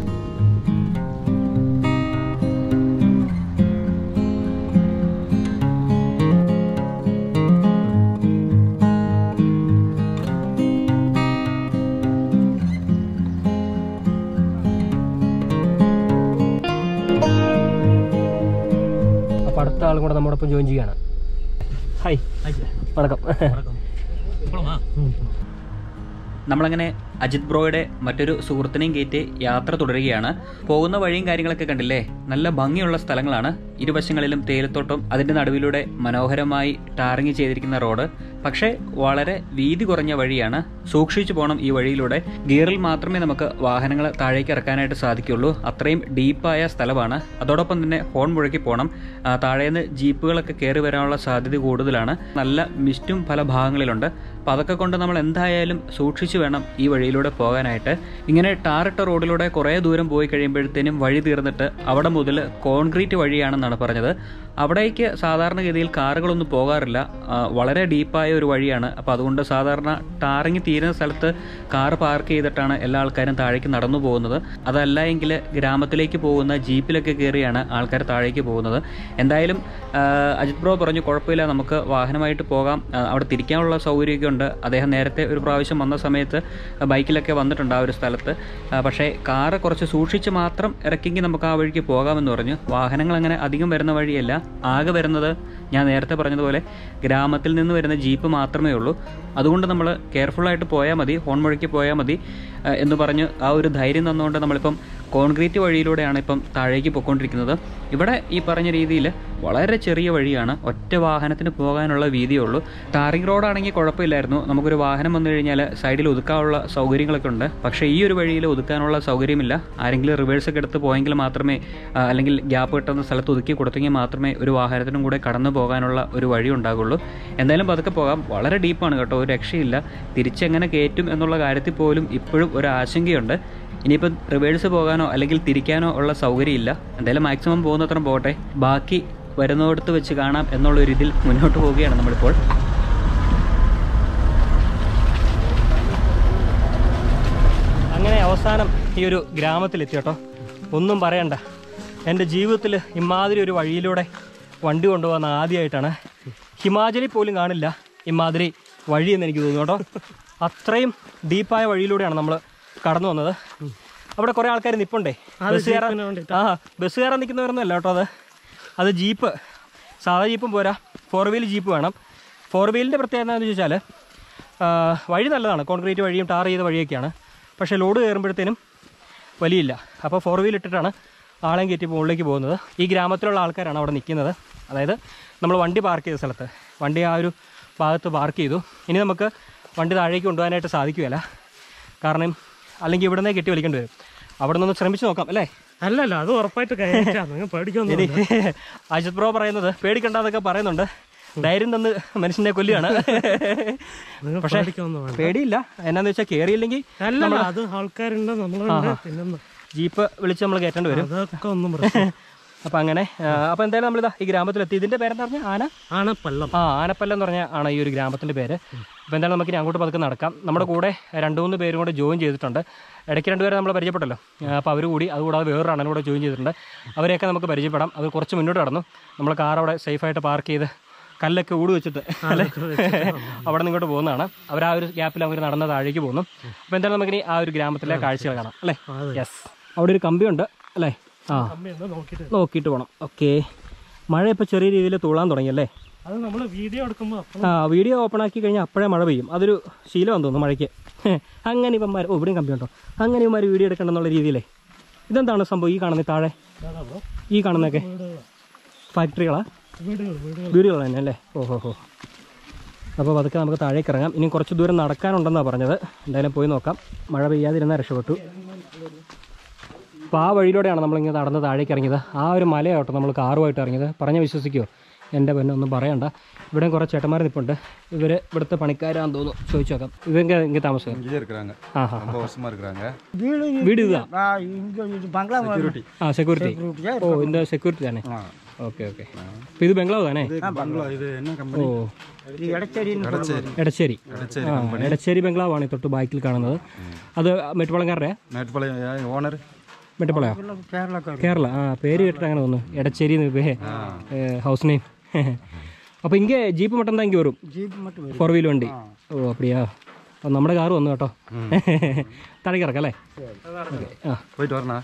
അപ്പോൾ അടുത്ത ആളും കൂടെ നമ്മുടെ ഒപ്പം ജോയിൻ ചെയ്യാണ് ഹായ് വണക്കം നമ്മളങ്ങനെ അജിത് ബ്രോയുടെ മറ്റൊരു സുഹൃത്തിനെയും കയറ്റി യാത്ര തുടരുകയാണ് പോകുന്ന വഴിയും കാര്യങ്ങളൊക്കെ കണ്ടില്ലേ നല്ല ഭംഗിയുള്ള സ്ഥലങ്ങളാണ് ഇരുവശങ്ങളിലും തേയിലത്തോട്ടം അതിന്റെ നടുവിലൂടെ മനോഹരമായി ടാറിങ് ചെയ്തിരിക്കുന്ന റോഡ് പക്ഷേ വളരെ വീതി കുറഞ്ഞ വഴിയാണ് സൂക്ഷിച്ചു പോകണം ഈ വഴിയിലൂടെ ഗിയറിൽ മാത്രമേ നമുക്ക് വാഹനങ്ങൾ താഴേക്ക് ഇറക്കാനായിട്ട് സാധിക്കുള്ളൂ അത്രയും ഡീപ്പായ സ്ഥലമാണ് അതോടൊപ്പം തന്നെ ഹോൺ മുഴക്കി പോകണം ആ, താഴേന്ന് ജീപ്പുകളൊക്കെ കയറി വരാനുള്ള സാധ്യത കൂടുതലാണ് നല്ല മിസ്റ്റും പല ഭാഗങ്ങളിലുണ്ട് അപ്പം അതൊക്കെ കൊണ്ട് നമ്മൾ എന്തായാലും സൂക്ഷിച്ചു വേണം ഈ വഴിയിലൂടെ പോകാനായിട്ട് ഇങ്ങനെ ടാറിട്ട റോഡിലൂടെ കുറേ ദൂരം പോയി കഴിയുമ്പോഴത്തേനും വഴി തീർന്നിട്ട് അവിടെ മുതൽ കോൺക്രീറ്റ് വഴിയാണെന്നാണ് പറഞ്ഞത് അവിടേക്ക് സാധാരണഗതിയിൽ കാറുകളൊന്നും പോകാറില്ല ആ, വളരെ ഡീപ്പായ ഒരു വഴിയാണ് അപ്പോൾ അതുകൊണ്ട് സാധാരണ ടാറിങ് തീരുന്ന സ്ഥലത്ത് കാർ പാർക്ക് ചെയ്തിട്ടാണ് എല്ലാ ആൾക്കാരും താഴേക്ക് നടന്നു പോകുന്നത് അതല്ല എങ്കിൽ ഗ്രാമത്തിലേക്ക് പോകുന്ന ജീപ്പിലൊക്കെ കയറിയാണ് ആൾക്കാർ താഴേക്ക് പോകുന്നത് എന്തായാലും ആ, അജിത് ബ്രോ പറഞ്ഞു കുഴപ്പമില്ല നമുക്ക് വാഹനമായിട്ട് പോകാം ആ, അവിടെ തിരിക്കാനുള്ള സൗകര്യമൊക്കെ ഉണ്ട് അദ്ദേഹം നേരത്തെ ഒരു പ്രാവശ്യം വന്ന സമയത്ത് ബൈക്കിലൊക്കെ വന്നിട്ടുണ്ട് ആ ഒരു സ്ഥലത്ത് ആ, പക്ഷേ കാറ് കുറച്ച് സൂക്ഷിച്ച് മാത്രം ഇറക്കിയെങ്കിൽ നമുക്ക് ആ വഴിക്ക് പോകാമെന്ന് പറഞ്ഞു വാഹനങ്ങൾ അങ്ങനെ അധികം വരുന്ന വഴിയല്ല ആകെ വരുന്നത് ഞാൻ നേരത്തെ പറഞ്ഞതുപോലെ ഗ്രാമത്തിൽ നിന്ന് വരുന്ന ജീപ്പ് മാത്രമേ ഉള്ളൂ അതുകൊണ്ട് നമ്മൾ കെയർഫുള്ളായിട്ട് പോയാൽ മതി ഹോൺ മുഴക്കി പോയാൽ മതി ആ, എന്ന് പറഞ്ഞ് ആ ഒരു ധൈര്യം തന്നുകൊണ്ട് നമ്മളിപ്പം കോൺക്രീറ്റ് വഴിയിലൂടെയാണ് ഇപ്പം താഴേക്ക് പൊയ്ക്കൊണ്ടിരിക്കുന്നത് ഇവിടെ ഈ പറഞ്ഞ രീതിയിൽ വളരെ ചെറിയ വഴിയാണ് ഒറ്റ വാഹനത്തിന് പോകാനുള്ള വീതിയേ ഉള്ളൂ ടാറിംഗ് റോഡാണെങ്കിൽ കുഴപ്പമില്ലായിരുന്നു നമുക്കൊരു വാഹനം വന്നു കഴിഞ്ഞാൽ സൈഡിൽ ഒതുക്കാനുള്ള സൗകര്യങ്ങളൊക്കെ ഉണ്ട് പക്ഷേ ഈ ഒരു വഴിയിൽ ഒതുക്കാനുള്ള സൗകര്യമില്ല ആരെങ്കിലും റിവേഴ്സ് ഒക്കെ എടുത്ത് പോയെങ്കിൽ മാത്രമേ ആ, അല്ലെങ്കിൽ ഗ്യാപ്പ് കിട്ടുന്ന സ്ഥലത്ത് ഒതുക്കി കൊടുത്തെങ്കിൽ മാത്രമേ ഒരു വാഹനത്തിനും കൂടെ കടന്നു പോകാനുള്ള ഒരു വഴി ഉണ്ടാകുള്ളൂ എന്തായാലും പതുക്കെ പോകാം വളരെ ഡീപ്പാണ് കേട്ടോ ഒരു രക്ഷയില്ല തിരിച്ചെങ്ങനെ കയറ്റും എന്നുള്ള കാര്യത്തിൽ പോലും ഇപ്പോഴും ഒരു ആശങ്കയുണ്ട് ഇനിയിപ്പം റിവേഴ്സ് പോകാനോ അല്ലെങ്കിൽ തിരിക്കാനോ ഉള്ള സൗകര്യമില്ല എന്തായാലും മാക്സിമം പോകുന്നത്ര പോകട്ടെ ബാക്കി വരുന്നിടത്ത് വെച്ച് കാണാം എന്നുള്ള ഒരു ഇതിൽ മുന്നോട്ട് പോവുകയാണ് നമ്മളിപ്പോൾ അങ്ങനെ അവസാനം ഈ ഒരു ഗ്രാമത്തിലെത്തി കേട്ടോ ഒന്നും പറയണ്ട എൻ്റെ ജീവിതത്തിൽ ഇമാതിരി ഒരു വഴിയിലൂടെ വണ്ടി കൊണ്ടുപോകുന്ന ആദ്യമായിട്ടാണ് ഹിമാചലിൽ പോലും കാണില്ല ഇമാതിരി വഴിയെന്ന് എനിക്ക് തോന്നുന്നു കേട്ടോ അത്രയും ഡീപ്പായ വഴിയിലൂടെയാണ് നമ്മൾ കടന്നു വന്നത് അവിടെ കുറേ ആൾക്കാർ നിപ്പുണ്ടേ ബസ് കയറാൻ ജീപ്പിന് വേണ്ടിയിട്ട്. ആ ബസ് കയറാൻ നിൽക്കുന്നവരൊന്നും അല്ല കേട്ടോ അത് അത് ജീപ്പ് സാധാ ജീപ്പും പോരാ ഫോർ വീൽ ജീപ്പ് വേണം ഫോർ വീലിൻ്റെ പ്രത്യേകത എന്താണെന്ന് ചോദിച്ചാൽ ആ, വഴി നല്ലതാണ് കോൺക്രീറ്റ് വഴിയും ടാർ ചെയ്ത വഴിയൊക്കെയാണ് പക്ഷേ ലോഡ് കയറുമ്പോഴത്തേനും വലിയില്ല അപ്പോൾ ഫോർ വീൽ ഇട്ടിട്ടാണ് ആളെയും കയറ്റി മുകളിലേക്ക് പോകുന്നത് ഈ ഗ്രാമത്തിലുള്ള ആൾക്കാരാണ് അവിടെ നിൽക്കുന്നത് അതായത് നമ്മൾ വണ്ടി പാർക്ക് ചെയ്ത സ്ഥലത്ത് വണ്ടി ആ ഒരു ഭാഗത്ത് പാർക്ക് ചെയ്തു ഇനി നമുക്ക് വണ്ടി താഴേക്ക് കൊണ്ടുപോകാനായിട്ട് സാധിക്കുകയില്ല കാരണം അല്ലെങ്കിൽ ഇവിടെ നിന്നേ കെട്ടി വലിക്കേണ്ടി വരും അവിടെ നിന്ന് ശ്രമിച്ചു നോക്കാം അല്ലേ അല്ലല്ല അത് ഉറപ്പായിട്ട് കയറ്റാ നിങ്ങൾ പേടിക്കൊന്നും ഇനി അജിത് ബ്രോ പറയുന്നത് പേടിക്കണ്ടെന്നൊക്കെ പറയുന്നുണ്ട് ധൈര്യം തന്ന് മനുഷ്യനെ കൊല്ലുകയാണ് നിങ്ങൾ പക്ഷേ പേടിക്കൊന്നും വേണ്ട പേടിയില്ല എന്നാന്ന് വെച്ചാൽ കയറിയില്ലെങ്കിൽ അല്ലല്ല അത് ആൾക്കാരുണ്ട് നമ്മളുണ്ട് പിന്നെ ജീപ്പ് വിളിച്ച് നമ്മൾ കയറ്റേണ്ടി വരും അതൊക്കെ ഒന്നും പ്രശ്നം അപ്പം അങ്ങനെ അപ്പം എന്തായാലും നമ്മളിതാ ഈ ഗ്രാമത്തിലെത്തി ഇതിൻ്റെ പേരെന്താ പറഞ്ഞാൽ ആന ആണ് പള്ളം ആ ആനപ്പല്ലം എന്ന് പറഞ്ഞാൽ ആണ് ഈ ഒരു ഗ്രാമത്തിൻ്റെ പേര് അപ്പോൾ എന്തായാലും നമുക്ക് ഇനി അങ്ങോട്ട് പതുക്കെ നടക്കാം നമ്മുടെ കൂടെ രണ്ട് മൂന്ന് പേരും കൂടെ ജോയിൻ ചെയ്തിട്ടുണ്ട് ഇടയ്ക്ക് രണ്ടുപേരെ നമ്മൾ പരിചയപ്പെട്ടല്ലോ അപ്പോൾ അവർ കൂടി അതുകൂടാതെ വേറൊരു അണ്ണനും കൂടെ ജോയിൻ ചെയ്തിട്ടുണ്ട് അവരെയൊക്കെ നമുക്ക് പരിചയപ്പെടാം അവർ കുറച്ച് മുന്നോട്ട് കടന്നു നമ്മൾ കാർ അവിടെ സേഫായിട്ട് പാർക്ക് ചെയ്ത് കല്ലൊക്കെ ഊട് വെച്ചിട്ട് അല്ലേ അവിടെ നിന്ന് ഇങ്ങോട്ട് പോകുന്നതാണ് അവർ ആ ഒരു ഗ്യാപ്പിൽ അവർ നടന്ന താഴേക്ക് പോകുന്നു അപ്പോൾ എന്തായാലും നമുക്കിനി ആ ഒരു ഗ്രാമത്തിലെ കാഴ്ചകൾ കാണാം അല്ലേ യെസ് അവിടെ ഒരു കമ്പിയുണ്ട് അല്ലേ ആ അമ്മയുണ്ട് നോക്കിയിട്ട് നോക്കിയിട്ട് പോകണം ഓക്കെ മഴ ഇപ്പോൾ ചെറിയ രീതിയിൽ തുള്ളാൻ തുടങ്ങിയല്ലേ അത് നമ്മൾ വീഡിയോ എടുക്കുമ്പോൾ അപ്പോൾ ആ വീഡിയോ ഓപ്പൺ ആക്കി കഴിഞ്ഞാൽ അപ്പോഴേ മഴ പെയ്യും അതൊരു ശീലമാണെന്ന് തോന്നുന്നു മഴയ്ക്ക് അങ്ങനെ ഇവന്മാർ ഓ ഇവിടെയും കമ്പി ഉണ്ടോ അങ്ങനെ ഇവന്മാർ വീഡിയോ എടുക്കണമെന്നുള്ള രീതിയിലേ ഇതെന്താണ് സംഭവം ഈ കാണുന്ന താഴെ ബ്രോ ഈ കാണുന്നതൊക്കെ വീടുകൾ ഫാക്ടറികളാ വീടുകൾ വീടുകൾ വീടുകൾ തന്നെ അല്ലേ ഓഹോ ഹോ അപ്പോൾ അതൊക്കെ നമുക്ക് താഴേക്ക് ഇറങ്ങാം ഇനി കുറച്ച് ദൂരം നടക്കാനുണ്ടെന്നാണ് പറഞ്ഞത് എന്തായാലും പോയി നോക്കാം മഴ പെയ്യാതിരുന്നാൽ രക്ഷപ്പെട്ടു അപ്പോൾ ആ വഴിയിലൂടെയാണ് നമ്മളിങ്ങനെ നടന്ന് താഴേക്ക് ഇറങ്ങിയത് ആ ഒരു മലയാട്ടോ നമ്മൾ കാറുമായിട്ട് ഇറങ്ങിയത് പറഞ്ഞ് വിശ്വസിക്കുമോ എൻ്റെ പെന്നെ ഒന്നും പറയണ്ട ഇവിടെ കുറേ ചേട്ടന്മാർ നിൽപ്പുണ്ട് ഇവർ ഇവിടുത്തെ പണിക്കാരാന്ന് തോന്നുന്നു ചോദിച്ചു നോക്കാം ഇവங்க ഇங்கே താമസം இங்கே இருக்கிறாங்க ആ ഹാ ரொம்ப வருஷமா இருக்கிறாங்க வீடு വീട് ഇതാ ஆ, இங்க இது பங்களா ആ സെക്യൂരിറ്റി security-ஆ ഓ இந்த സെക്യൂരിറ്റി தானே ഓക്കെ ഓക്കെ അപ്പോൾ ഇത് ബംഗ്ലാവ് தானே பங்களா இது என்ன ഓ கம்பெனி இது இடச்சேரின்னு எடச்சேரி എടച്ചേരി எடச்சேரி ആ എടച്ചേരി ബംഗ്ലാവാണ് ഈ തൊട്ട് ബാക്കിൽ കാണുന്നത് അത് മെട്ടുവളങ്കാരുടെ மேட்டுப்பாளையம் ஓனர் മെട്ടുപ്പളയോ சொல்லுங்க, கேரளாக்காரர் കേരള ആ പേര് കേട്ടിട്ട് അങ്ങനെ തോന്നുന്നു എടച്ചേരി ഹൗസ് നെയിം അപ്പോൾ ഇங்கே ജീപ്പ് മട്ടം താങ്കി വരും ஜீப் மட்டும் வரும் ഫോർ വീൽ വണ്ടി ഓ അപ്പടിയാ അപ്പം നമ്മുടെ കാറ് വന്നു കേട്ടോ താഴേക്ക് ഇറക്കാം അല്ലേ ഓക്കെ ആ போயிட்டு வரண்ணா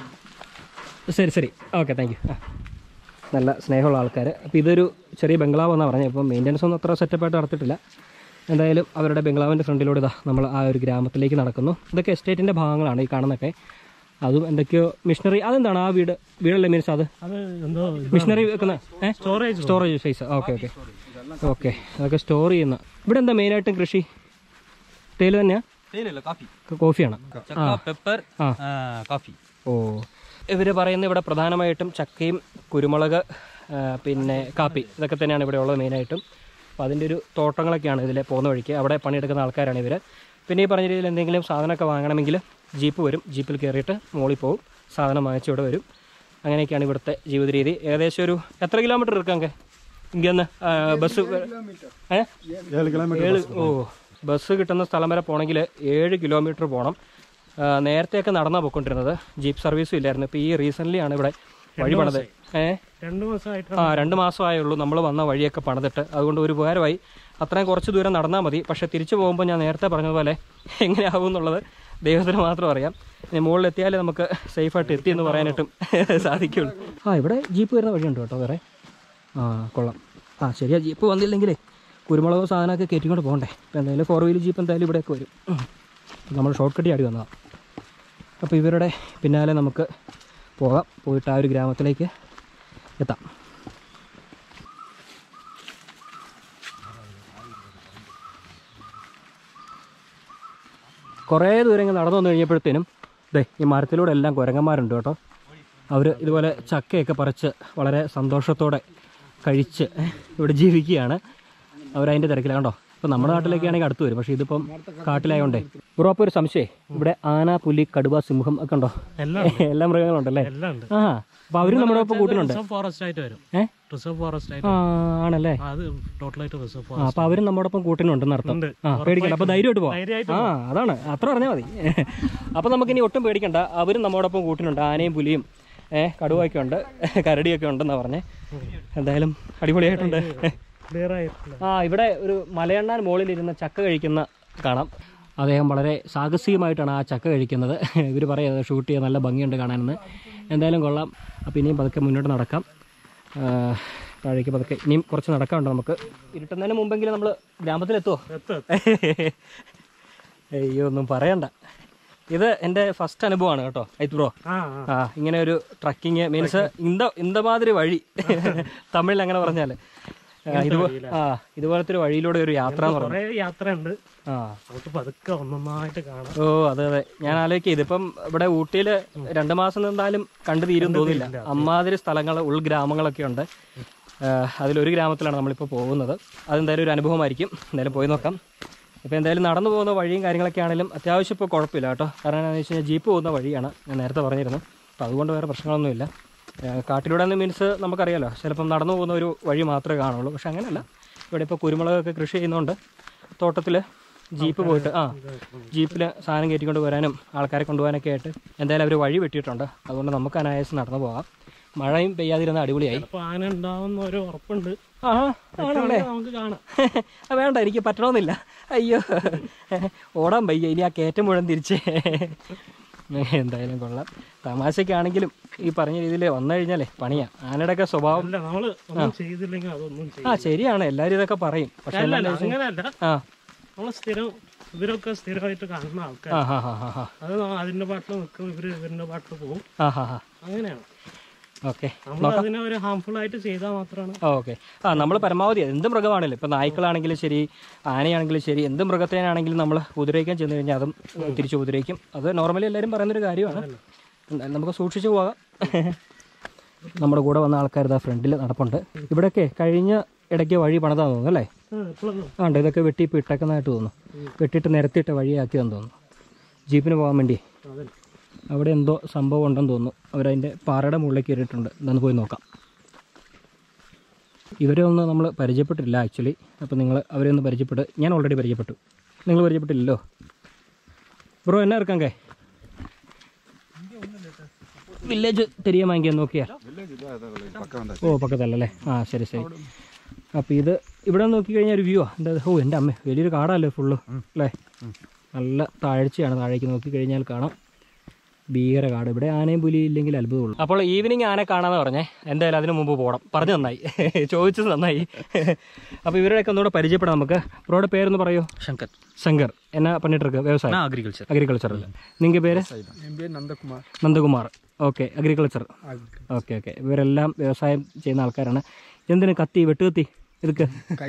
ശരി ശരി ഓക്കെ താങ്ക് യു ആ നല്ല സ്നേഹമുള്ള ആൾക്കാർ അപ്പോൾ ഇതൊരു ചെറിയ ബംഗ്ലാവ് എന്നാണ് പറഞ്ഞത് ഇപ്പോൾ മെയിൻ്റനൻസ് ഒന്നും അത്ര സെറ്റപ്പായിട്ട് നടത്തിയിട്ടില്ല എന്തായാലും അവരുടെ ബംഗ്ലാവിൻ്റെ ഫ്രണ്ടിലൂടെ ഇതാ നമ്മൾ ആ ഒരു ഗ്രാമത്തിലേക്ക് നടക്കുന്നു ഇതൊക്കെ എസ്റ്റേറ്റിൻ്റെ ഭാഗങ്ങളാണ് ഈ കാണുന്നതൊക്കെ അതും എന്തൊക്കെയോ മിഷനറി അതെന്താണ് ആ വീട് വീടല്ലേ മീൻസ് അത് അത് എന്തോ മിഷനറി വെക്കുന്ന ഏ storage storage size okay okay okay അതൊക്കെ സ്റ്റോർ ചെയ്യുന്ന ഇവിടെ എന്താ മെയിനായിട്ടും കൃഷി തേയില തന്നെയാ കോഫിയാണ് ആ പെപ്പർ ആ കോഫി ഓ ഇവർ പറയുന്ന ഇവിടെ പ്രധാനമായിട്ടും ചക്കയും കുരുമുളക് ആ, പിന്നെ കാപ്പി ഇതൊക്കെ തന്നെയാണ് ഇവിടെ ഉള്ളത് മെയിനായിട്ടും അപ്പോൾ അതിൻ്റെ ഒരു തോട്ടങ്ങളൊക്കെയാണ് ഇതിലെ പോകുന്ന വഴിക്ക് അവിടെ പണിയെടുക്കുന്ന ആൾക്കാരാണ് ഇവർ പിന്നെ ഈ പറഞ്ഞ രീതിയിൽ എന്തെങ്കിലും സാധനമൊക്കെ വാങ്ങണമെങ്കിൽ ജീപ്പ് വരും ജീപ്പിൽ കയറിയിട്ട് മോളിൽ പോകും സാധനം വാങ്ങിച്ച് ഇവിടെ വരും അങ്ങനെയൊക്കെയാണ് ഇവിടുത്തെ ജീവിത രീതി ഏകദേശം ഒരു എത്ര കിലോമീറ്റർ ഇരിക്കാങ്ക ഇങ്ങനെ ബസ് ഏ ஏழு கிலோமீட்டர் ഏഴ് ഓ ബസ് കിട്ടുന്ന സ്ഥലം വരെ പോകണമെങ്കിൽ ഏഴ് കിലോമീറ്റർ പോകണം ആ, നേരത്തെയൊക്കെ നടന്നാണ് പോയിക്കൊണ്ടിരുന്നത് ജീപ്പ് സർവീസും ഇല്ലായിരുന്നു ഇപ്പോൾ ഈ റീസെൻ്റ്ലി ആണ് ഇവിടെ വഴി പണിത് ഏ രണ്ടു മാസമായിട്ട് ആ രണ്ട് മാസമായുള്ളൂ നമ്മൾ വന്ന വഴിയൊക്കെ പണിതിട്ട് അതുകൊണ്ട് ഒരു ഉപകാരമായി അത്രയും കുറച്ച് ദൂരം നടന്നാൽ മതി പക്ഷേ തിരിച്ചു പോകുമ്പോൾ ഞാൻ നേരത്തെ പറഞ്ഞതുപോലെ എങ്ങനെയാവും എന്നുള്ളത് ദൈവത്തിന് മാത്രം അറിയാം ഇനി മുകളിൽ എത്തിയാലേ നമുക്ക് സേഫായിട്ട് എത്തി എന്ന് പറയാനായിട്ടും സാധിക്കുള്ളൂ ആ ഇവിടെ ജീപ്പ് വരുന്ന വഴിയുണ്ട് കേട്ടോ വേറെ ആ കൊള്ളാം ആ ശരിയാ ജീപ്പ് വന്നില്ലെങ്കിലേ കുരുമുളകോ സാധനമൊക്കെ കയറ്റിക്കൊണ്ട് പോകണ്ടേ ഇപ്പം എന്തായാലും ഫോർ വീൽ ജീപ്പ് എന്തായാലും ഇവിടെയൊക്കെ വരും ഉം. നമ്മൾ ഷോർട്ട് കട്ട് ചാടി വന്നതാണ് അപ്പോൾ ഇവരുടെ പിന്നാലെ നമുക്ക് പോകാം പോയിട്ട് ആ ഒരു ഗ്രാമത്തിലേക്ക് എത്താം കുറേ ദൂരം ഇങ്ങനെ നടന്നു വന്നു കഴിഞ്ഞപ്പോഴത്തേനും ദേ ഈ മരത്തിലൂടെ എല്ലാം കുരങ്ങന്മാരുണ്ട് കേട്ടോ അവർ ഇതുപോലെ ചക്കയൊക്കെ പറിച്ച് വളരെ സന്തോഷത്തോടെ കഴിച്ച് ഇവിടെ ജീവിക്കുകയാണ് അവരതിൻ്റെ തിരക്കിലാണ് കണ്ടോ ഇപ്പം നമ്മുടെ നാട്ടിലൊക്കെ ആണെങ്കിൽ അടുത്ത് വരും പക്ഷേ ഇതിപ്പം കാട്ടിലായോണ്ടേ ബ്രോ അപ്പോൾ ഒരു സംശയം ഇവിടെ ആന പുലി കടുവ സിംഹം ഒക്കെ ഉണ്ടോ എല്ലാം എല്ലാ മൃഗങ്ങളുണ്ടല്ലേ എല്ലാം ഉണ്ട് ആ അപ്പോൾ അവരും നമ്മുടെ ഒപ്പം കൂട്ടിനുണ്ട് റിസർവ് ഫോറസ്റ്റ് ആയിട്ട് വരും ഏ റിസർവ് ഫോറസ്റ്റ് ആയിട്ട് ആ ആണല്ലേ ആ, അത് ടോട്ടലായിട്ട് റിസർവ് ആ ഫോറസ്റ്റ് അപ്പൊ അവരും നമ്മുടെ ഒപ്പം കൂട്ടിനുണ്ടെന്ന് അർത്ഥം ഉണ്ട്. ആ പേടിക്കണ്ട അപ്പൊ ധൈര്യമായിട്ട് പോവാം ധൈര്യമായിട്ട് ആ അതാണ് അത്ര പറഞ്ഞാൽ മതി അപ്പൊ നമുക്ക് ഇനി ഒട്ടും പേടിക്കണ്ട അവരും നമ്മോടൊപ്പം കൂട്ടിനുണ്ട് ആനയും പുലിയും ഏഹ് കടുവയൊക്കെ ഉണ്ട് കരടിയൊക്കെ ഉണ്ടെന്നാ പറഞ്ഞേ എന്തായാലും അടിപൊളിയായിട്ടുണ്ട് ക്ലിയർ ആയിട്ടില്ല ആ ഇവിടെ ഒരു മലയണ്ണാൻ മുകളിൽ ഇരുന്ന ചക്ക കഴിക്കുന്ന കാണാം അദ്ദേഹം വളരെ സാഹസികമായിട്ടാണ് ആ ചക്ക കഴിക്കുന്നത് ഇവർ പറയുന്നത് ഷൂട്ട് ചെയ്യാൻ നല്ല ഭംഗിയുണ്ട് കാണാനെന്ന് എന്തായാലും കൊള്ളാം അപ്പോൾ ഇനിയും പതുക്കെ മുന്നോട്ട് നടക്കാം ആ, താഴേക്ക് പതുക്കെ ഇനിയും കുറച്ച് നടക്കാനുണ്ട് നമുക്ക് ഇരുട്ടുന്നതിന് മുമ്പെങ്കിലും നമ്മൾ ഗ്രാമത്തിലെത്തുമോ എത്തും അയ്യോ ഒന്നും പറയണ്ട ഇത് എൻ്റെ ഫസ്റ്റ് അനുഭവമാണ് കേട്ടോ ഐത്ത് ബ്രോ ആ ആ ആ ഇങ്ങനെ ഒരു ട്രക്കിങ് മീൻസ് ഇന്ത ഇന്ത മാതിരി വഴി തമിഴിൽ അങ്ങനെ പറഞ്ഞാൽ ഇതുപോ ആ ഇതുപോലത്തെ ഒരു വഴിയിലൂടെ ഒരു യാത്ര എന്ന് പറഞ്ഞു കുറെ യാത്ര ഉണ്ട് ആ നമുക്ക് പതുക്കെ ഒന്നൊന്നായിട്ട് കാണാം ഓ അതെ അതെ ഞാൻ ആലോചിക്കുക ഇതിപ്പം ഇവിടെ ഊട്ടിയിൽ രണ്ട് മാസം നിന്നാലും കണ്ടു തീരും തോന്നില്ല അമ്മാതിരി സ്ഥലങ്ങൾ ഉൾഗ്രാമങ്ങളൊക്കെ ഉണ്ട് ആ, അതിലൊരു ഗ്രാമത്തിലാണ് നമ്മളിപ്പോൾ പോകുന്നത് അതെന്തായാലും ഒരു അനുഭവമായിരിക്കും എന്തായാലും പോയി നോക്കാം ഇപ്പോൾ എന്തായാലും നടന്നു പോകുന്ന വഴിയും കാര്യങ്ങളൊക്കെ ആണെങ്കിലും അത്യാവശ്യം ഇപ്പോൾ കുഴപ്പമില്ല കേട്ടോ കാരണം എന്താണെന്ന് വെച്ച് കഴിഞ്ഞാൽ ജീപ്പ് പോകുന്ന വഴിയാണ് ഞാൻ നേരത്തെ പറഞ്ഞിരുന്നു അപ്പോൾ അതുകൊണ്ട് വേറെ പ്രശ്നങ്ങളൊന്നുമില്ല ആ, കാട്ടിലൂടെ മീൻസ് നമുക്കറിയാലോ ചിലപ്പം നടന്നു പോകുന്ന ഒരു വഴി മാത്രമേ കാണുള്ളൂ പക്ഷെ അങ്ങനെയല്ല ഇവിടെ ഇപ്പോൾ കുരുമുളകൊക്കെ കൃഷി ചെയ്യുന്നതുകൊണ്ട് തോട്ടത്തിൽ ജീപ്പ് പോയിട്ട് ആ ജീപ്പിൽ സാധനം കയറ്റിക്കൊണ്ട് വരാനും ആൾക്കാരെ കൊണ്ടുപോകാനൊക്കെ ആയിട്ട് എന്തായാലും അവർ വഴി വെട്ടിയിട്ടുണ്ട് അതുകൊണ്ട് നമുക്ക് അനായാസം നടന്നു പോകാം മഴയും പെയ്യാതിരുന്ന അടിപൊളിയായി അപ്പൊ ആന ഉണ്ടാവുന്ന ഒരു ഉറപ്പുണ്ട് ആ ആണല്ലേ നമുക്ക് കാണാം ആ, വേണ്ട എനിക്ക് പറ്റണമെന്നില്ല അയ്യോ ഓടാൻ വയ്യ ഇനി ആ കയറ്റം മുഴുവൻ തിരിച്ച് എന്തായാലും കൊള്ളാം തമാശക്കാണെങ്കിലും ഈ പറഞ്ഞ രീതിയിൽ വന്നു കഴിഞ്ഞാലേ പണിയാ ആനയുടെയൊക്കെ സ്വഭാവം അല്ല നമ്മള് ഒന്നും ചെയ്തില്ലെങ്കിൽ അതൊന്നും ചെയ്യും ആ ശരിയാണ് എല്ലാവരും ഇതൊക്കെ പറയും പക്ഷെ അല്ല എന്താ അല്ല അങ്ങനെയല്ല ആ നമ്മള് സ്ഥിരം ഇവരൊക്കെ സ്ഥിരമായിട്ട് കാണുന്ന ആൾക്കാർ ആ ഹാ ഹാ ഹാ ഹാ അത് ന- അതിന്റെ പാട്ടിൽ നിൽക്കും ഇവര് ഇവരുടെ പാട്ടിൽ പോകും ആ ഹാ ഹാ അങ്ങനെയാണ് ഓക്കെ നമ്മൾ അതിനെ ഒരു ഹാംഫുൾ ആയിട്ട് ചെയ്താൽ മാത്രമാണ് ഓക്കെ ആ നമ്മൾ പരമാവധി എന്ത് മൃഗമാണെങ്കിലും ഇപ്പം നായ്ക്കളാണെങ്കിലും ശരി ആനയാണെങ്കിലും ശരി എന്ത് മൃഗത്തിനാണെങ്കിലും നമ്മൾ ഉപദ്രവിക്കാൻ ചെന്ന് കഴിഞ്ഞാൽ അതും തിരിച്ച് ഉപദ്രവിക്കും അത് നോർമലി എല്ലാവരും പറയുന്നൊരു കാര്യമാണ് എന്തായാലും നമുക്ക് സൂക്ഷിച്ചു പോകാം നമ്മുടെ കൂടെ വന്ന ആൾക്കാർ ഇതാ ഫ്രണ്ടിൽ നടപ്പുണ്ട് ഇവിടെയൊക്കെ കഴിഞ്ഞ ഇടയ്ക്ക് വഴി പണിതാന്ന് തോന്നുന്നു അല്ലേ ആണ്ട് ഇതൊക്കെ വെട്ടി ഇപ്പോൾ ഇട്ടേക്കുന്നതായിട്ട് തോന്നുന്നു വെട്ടിയിട്ട് നിരത്തിയിട്ട വഴിയാക്കിയതെന്ന് തോന്നുന്നു ജീപ്പിന് പോകാൻ വേണ്ടി അവിടെ എന്തോ സംഭവം ഉണ്ടെന്ന് തോന്നുന്നു അവരതിൻ്റെ പാറയുടെ മുകളിലേക്ക് കയറിയിട്ടുണ്ട് ഇതൊന്ന് പോയി നോക്കാം ഇവരെ ഒന്ന് നമ്മൾ പരിചയപ്പെട്ടില്ല ആക്ച്വലി അപ്പോൾ നിങ്ങൾ അവരെ ഒന്ന് പരിചയപ്പെട്ട് ഞാൻ ഓൾറെഡി പരിചയപ്പെട്ടു നിങ്ങൾ പരിചയപ്പെട്ടില്ലല്ലോ ബ്രോ എന്നാ ഇറക്കാങ്കേ വില്ലേജ് തെരിയ വാങ്ങിക്കാൻ നോക്കിയാ പക്കം വந்தா ഓ പക്കത്തല്ലേ ആ ശരി ശരി അപ്പോൾ ഇത് ഇവിടെ നോക്കി കഴിഞ്ഞാൽ ഒരു വ്യൂ ആ എന്താ ഓ എൻ്റെ അമ്മ വലിയൊരു കാടല്ലേ ഫുള്ള് അല്ലേ നല്ല താഴ്ചയാണ് താഴേക്ക് നോക്കി കഴിഞ്ഞാൽ കാണാം ഭീകര കാട് ഇവിടെ ആനയും പുലി ഇല്ലെങ്കിൽ അത്ഭുതമുള്ളൂ അപ്പോൾ ഈവനിങ് ആനെ കാണാന്ന് പറഞ്ഞേ എന്തായാലും അതിന് മുമ്പ് പോകണം പറഞ്ഞു നന്നായി ചോദിച്ചത് നന്നായി അപ്പോൾ ഇവരുടെയൊക്കെ ഒന്നുകൂടെ പരിചയപ്പെടാം നമുക്ക് ബ്രോയുടെ പേരൊന്ന് പറയോ ശങ്കർ ശങ്കർ എന്നാ പണിട്ട് ഇருக்கு വ്യവസായം അഗ്രികൾച്ചർ അഗ്രികൾച്ചറിൽ നിങ്ങളുടെ പേര് Nandakumar Nandakumar okay agriculture okay okay ഇവരെല്ലാം വ്യവസായം ചെയ്യുന്ന ആൾക്കാരാണ് എന്തിന് കത്തി വെട്ടുകത്തി ഇതൊക്കെ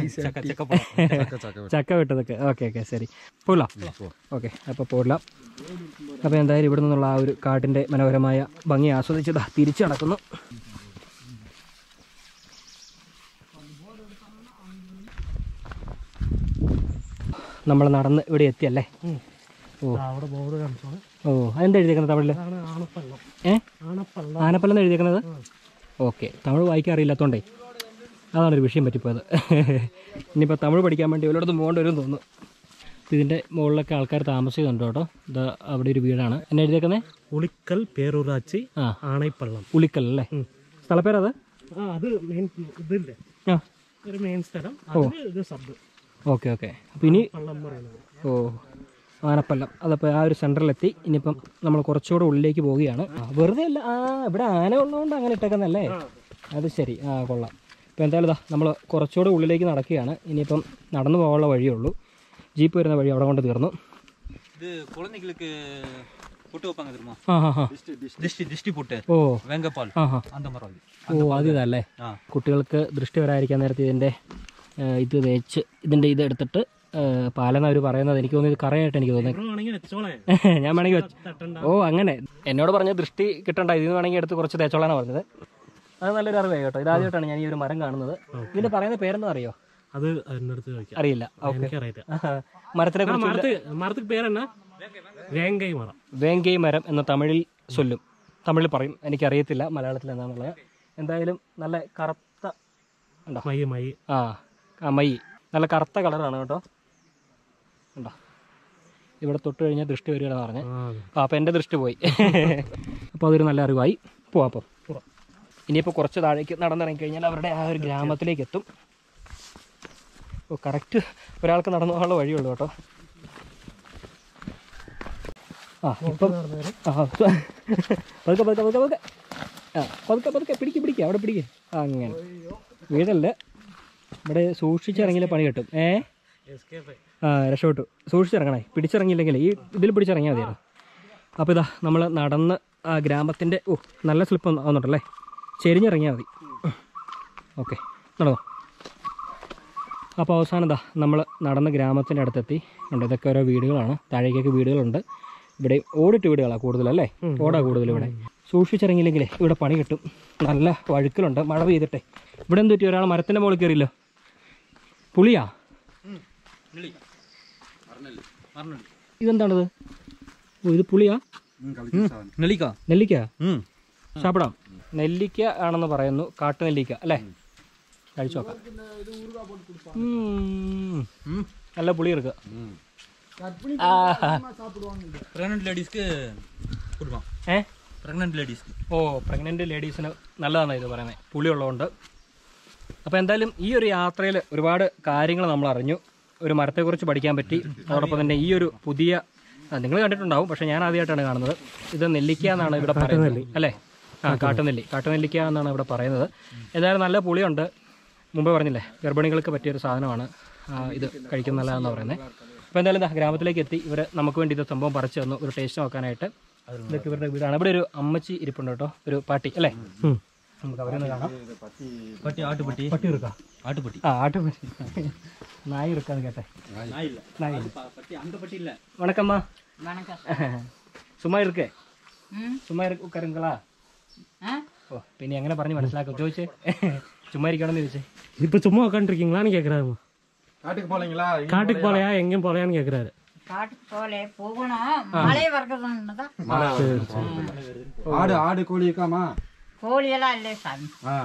ചക്ക വെട്ടതൊക്കെ ഓക്കെ ഓക്കെ ശരി പോയില്ല ഓക്കെ അപ്പോൾ പോയില്ല അപ്പോൾ എന്തായാലും ഇവിടെ നിന്നുള്ള ആ ഒരു കാട്ടിൻ്റെ മനോഹരമായ ഭംഗി ആസ്വദിച്ച് ദാ തിരിച്ചു നടക്കുന്നു നമ്മൾ നടന്ന് ഇവിടെ എത്തിയല്ലേ ഓ അവിടെ ബോർഡ് കാണിച്ചോളെ ഓ അതെന്താ എഴുതിയേക്കുന്നത് തമിഴിൽ അതാണ് ആണപ്പള്ളം ഏ ആണപ്പള്ളം ആനപ്പല്ലം എന്ന് എഴുതിയേക്കുന്നത് ഓക്കെ തമിഴ് വായിക്കാൻ അറിയില്ലാത്തോണ്ടേ അതാണ് ഒരു വിഷയം പറ്റിപ്പോയത് ഇനിയിപ്പോൾ തമിഴ് പഠിക്കാൻ വേണ്ടി ഒരിടത്തും പോകേണ്ടി വരും തോന്നുന്നു അപ്പോൾ ഇതിൻ്റെ മുകളിലൊക്കെ ആൾക്കാർ താമസിക്കുന്നുണ്ട് കേട്ടോ ഇത് അവിടെ ഒരു വീടാണ് എന്നെ എഴുതിയേക്കുന്നത് ഉളിക്കൽ പേരൂരാച്ചി ആ ആണൈപ്പള്ളം ഉളിക്കൽ അല്ലേ സ്ഥലപ്പേരത് ആ അത് മെയിൻ ഇതില്ലേ ആ ഒരു മെയിൻ സ്ഥലം അതിന് ഇത് സബ് ഓക്കെ ഓക്കെ അപ്പോൾ ഇനി പള്ളം പറയുന്നത് ഓ ആനപ്പല്ലം അതപ്പോൾ ആ ഒരു സെൻറ്ററിലെത്തി ഇനിയിപ്പം നമ്മൾ കുറച്ചുകൂടെ ഉള്ളിലേക്ക് പോവുകയാണ് ആ, വെറുതെ അല്ല ആ ഇവിടെ ആന ഉള്ളതുകൊണ്ട് അങ്ങനെ ഇട്ടേക്കുന്നല്ലേ അത് ശരി ആ കൊള്ളാം ഇപ്പോൾ എന്തായാലും ഇതാ നമ്മൾ കുറച്ചുകൂടെ ഉള്ളിലേക്ക് നടക്കുകയാണ് ഇനിയിപ്പം നടന്നു പോകാനുള്ള വഴിയേ ഉള്ളൂ ജീപ്പ് വരുന്ന വഴി അവിടെ കൊണ്ട് തീർന്നു இது குழந்தைகளுக்கு பொட்டு வைப்பாங்க தெரியுமா ആ ഹാ ഹാ திஷ்டி திஷ்டி பொட்டு ഓ வெங்கப்பால் ആ ഹാ அந்த மரம் இது ഓ അത് ഇതല്ലേ ആ. കുട്ടികൾക്ക് ദൃഷ്ടി വരാതിരിക്കാൻ നേരത്തെ ഇതിൻ്റെ ഏ, ഇത് തേച്ച് ഇതിൻ്റെ ഇത് എടുത്തിട്ട് പാലെന്ന് അവർ പറയുന്നത് എനിക്ക് തോന്നുന്നു ഇത് കറയായിട്ട് എനിക്ക് തോന്നുന്നത് ഇവിടെ വേണമെങ്കിൽ വെച്ചോളെ ഞാൻ വേണമെങ്കിൽ വെച്ച് തട്ടണ്ട ഓ അങ്ങനെ എന്നോട് പറഞ്ഞ ദൃഷ്ടി കിട്ടണ്ട ഇതിന് വേണമെങ്കിൽ എടുത്ത് കുറച്ച് തേച്ചോളാനാണ് പറഞ്ഞത് അത് നല്ലൊരു അറിവേ കേട്ടോ ഇതാദ്യമായിട്ടാണ് ഞാൻ ഈ ഒരു മരം കാണുന്നത് ഇതിന്റെ പറയുന്ന പേരെന്താ അറിയോ അത് അതിനടുത്ത് ചോദിക്കാം അറിയില്ല ഓക്കെ എനിക്കറിയില്ല മരത്തിനെ ആ കുറിച്ച് മരത്ത് മരத்துக்கு പേര് എന്നാ വേങ്കൈ മരം വേങ്കൈ മരം എന്ന തമിഴിൽ ചൊല്ലും തമിഴിൽ പറയും എനിക്കറിയത്തില്ല മലയാളത്തിൽ എന്താണെന്നുള്ളത് എന്തായാലും നല്ല കറുത്ത ഉണ്ടോ മൈ മൈ ആ ആ മൈ നല്ല കറുത്ത കളറാണ് കേട്ടോ ഉണ്ടോ ഇവിടെ തൊട്ട് കഴിഞ്ഞാൽ ദൃഷ്ടി വരികയാണെന്ന് പറഞ്ഞ് ആ ആ അപ്പോൾ എൻ്റെ ദൃഷ്ടി പോയി അപ്പോൾ അതൊരു നല്ല അറിവായി പോവാം അപ്പം ഇനിയിപ്പോൾ കുറച്ച് താഴേക്ക് നടന്നിറങ്ങി കഴിഞ്ഞാൽ അവരുടെ ആ ഒരു ഗ്രാമത്തിലേക്ക് എത്തും ഓ കറക്റ്റ് ഒരാൾക്ക് നടന്നു പോകാനുള്ള വഴിയുള്ളൂ കേട്ടോ ആ ഇപ്പം ആ പതുക്കെ പതുക്കെ പതുക്കെ പതുക്കെ ആ പതുക്കെ പതുക്കെ പിടിക്ക് പിടിക്കുക അവിടെ പിടിക്കുക അങ്ങനെ വീടല്ല ഇവിടെ സൂക്ഷിച്ചിറങ്ങിയില്ല പണി കിട്ടും ഏ എസ്കേപ്പ് ആ രക്ഷപ്പെട്ടു സൂക്ഷിച്ചിറങ്ങണേ പിടിച്ചിറങ്ങിയില്ലെങ്കിൽ ഈ ഇതിൽ പിടിച്ചിറങ്ങിയാൽ മതിയായിരുന്നു അപ്പോൾ ഇതാ നമ്മൾ നടന്ന് ആ ഗ്രാമത്തിൻ്റെ ഓ നല്ല സ്ലിപ്പ് ആവുന്നുണ്ടല്ലേ ചെരിഞ്ഞിറങ്ങിയാൽ മതി ഓക്കെ നടന്നോ അപ്പോൾ അവസാനം ഇതാ നമ്മൾ നടന്ന് ഗ്രാമത്തിൻ്റെ അടുത്തെത്തി ഉണ്ട് ഇതൊക്കെ ഓരോ വീടുകളാണ് താഴേക്കൊക്കെ വീടുകളുണ്ട് ഇവിടെ ഓടിട്ട് വീടുകളാണ് കൂടുതലല്ലേ ഓടാ കൂടുതൽ ഇവിടെ സൂക്ഷിച്ചിറങ്ങിയില്ലെങ്കിലേ ഇവിടെ പണി കിട്ടും നല്ല വഴുക്കലുണ്ട് മഴ പെയ്തിട്ടെ ഇവിടെ എന്ത് പറ്റി ഒരാൾ മരത്തിൻ്റെ മുകളിൽ കയറിയില്ലോ പുളിയാ ഇതെന്താണിത് ഓ ഇത് പുളിയാ நெல்லிக்கா നെല്ലിക്ക ம் സാപ്പിടാം നെല്ലിക്ക ആണെന്ന് പറയുന്നു കാട്ടു നെല്ലിക്ക അല്ലേ കഴിച്ചു നോക്കാം ഉം. നല്ല പുളി എടുക്കുക ப்ரெக்னென்ட் லேடிஸ்க்கு கொடுப்பான் ഏ ப்ரெக்னென்ட் லேடிஸ்க்கு ഓ പ്രഗ്നൻ്റ് ലേഡീസിന് നല്ലതാണ് ഇത് പറയുന്നത് പുളിയുള്ളതുകൊണ്ട് അപ്പോൾ എന്തായാലും ഈ ഒരു യാത്രയിൽ ഒരുപാട് കാര്യങ്ങൾ നമ്മൾ അറിഞ്ഞു ഒരു മരത്തെക്കുറിച്ച് പഠിക്കാൻ പറ്റി അതോടൊപ്പം തന്നെ ഈ ഒരു പുതിയ നിങ്ങൾ കണ്ടിട്ടുണ്ടാവും പക്ഷേ ഞാൻ ആദ്യമായിട്ടാണ് കാണുന്നത് ഇത് നെല്ലിക്ക എന്നാണ് ഇവിടെ പറയുന്നത് അല്ലേ ആ കാട്ടുനെല്ലി കാട്ടുനെല്ലിക്ക എന്നാണ് ഇവിടെ പറയുന്നത് ഏതായാലും നല്ല പുളിയുണ്ട് മുമ്പേ പറഞ്ഞില്ലേ ഗർഭിണികൾക്ക് പറ്റിയൊരു സാധനമാണ് ആ, ഇത് കഴിക്കുന്ന നല്ലതാണെന്ന് പറയുന്നത് അപ്പോൾ എന്തായാലും ദാ ഗ്രാമത്തിലേക്ക് എത്തി ഇവർ നമുക്ക് വേണ്ടി ഇത് സംഭവം പറിച്ചു തന്നു ഒരു ടേസ്റ്റ് നോക്കാനായിട്ട് ഇതൊക്കെ ഇവരുടെ വീടാണ് ഇവിടെ ഒരു അമ്മച്ചി ഇരിപ്പുണ്ട് കേട്ടോ ഒരു പാട്ടി അല്ലേ നമുക്ക് അവരൊന്ന് കാണാം பட்டி ஆட்டுப்பட்டி പട്ടി ഇറുക്കാ ஆட்டுப்பட்டி ആ ആട്ടുപറ്റി നായി ഇറുക്കാന്ന് കേട്ടെ நாய் இல்ல நாய் பட்டி அந்த பட்டி இல்ல வணக்கம்மா சும்மா இருக்கே ചുമ്മാ ഉക്കരുങ്കളാ ஆ ഓ പിന്നെ എങ്ങനെ പറഞ്ഞ് മനസ്സിലാക്കും ചോദിച്ചേ ചുമ്മാ ഇരിക്കണമെന്ന് ചോദിച്ചേ இப்போ சும்மா உட்காந்துருக்கீங்களான்னு கேட்குறாருமா காட்டுக்கு போலீங்களா காட்டுக்கு போலையா எங்கேயும் போலையான்னு கேட்குறாரு காட்டுக்கு போலே போகணும் மழை வரக்குதுன்னு தான் ஆடு ஆடு கோழி இருக்காமா கோழியெல்லாம் இல்லை சாமி ஆ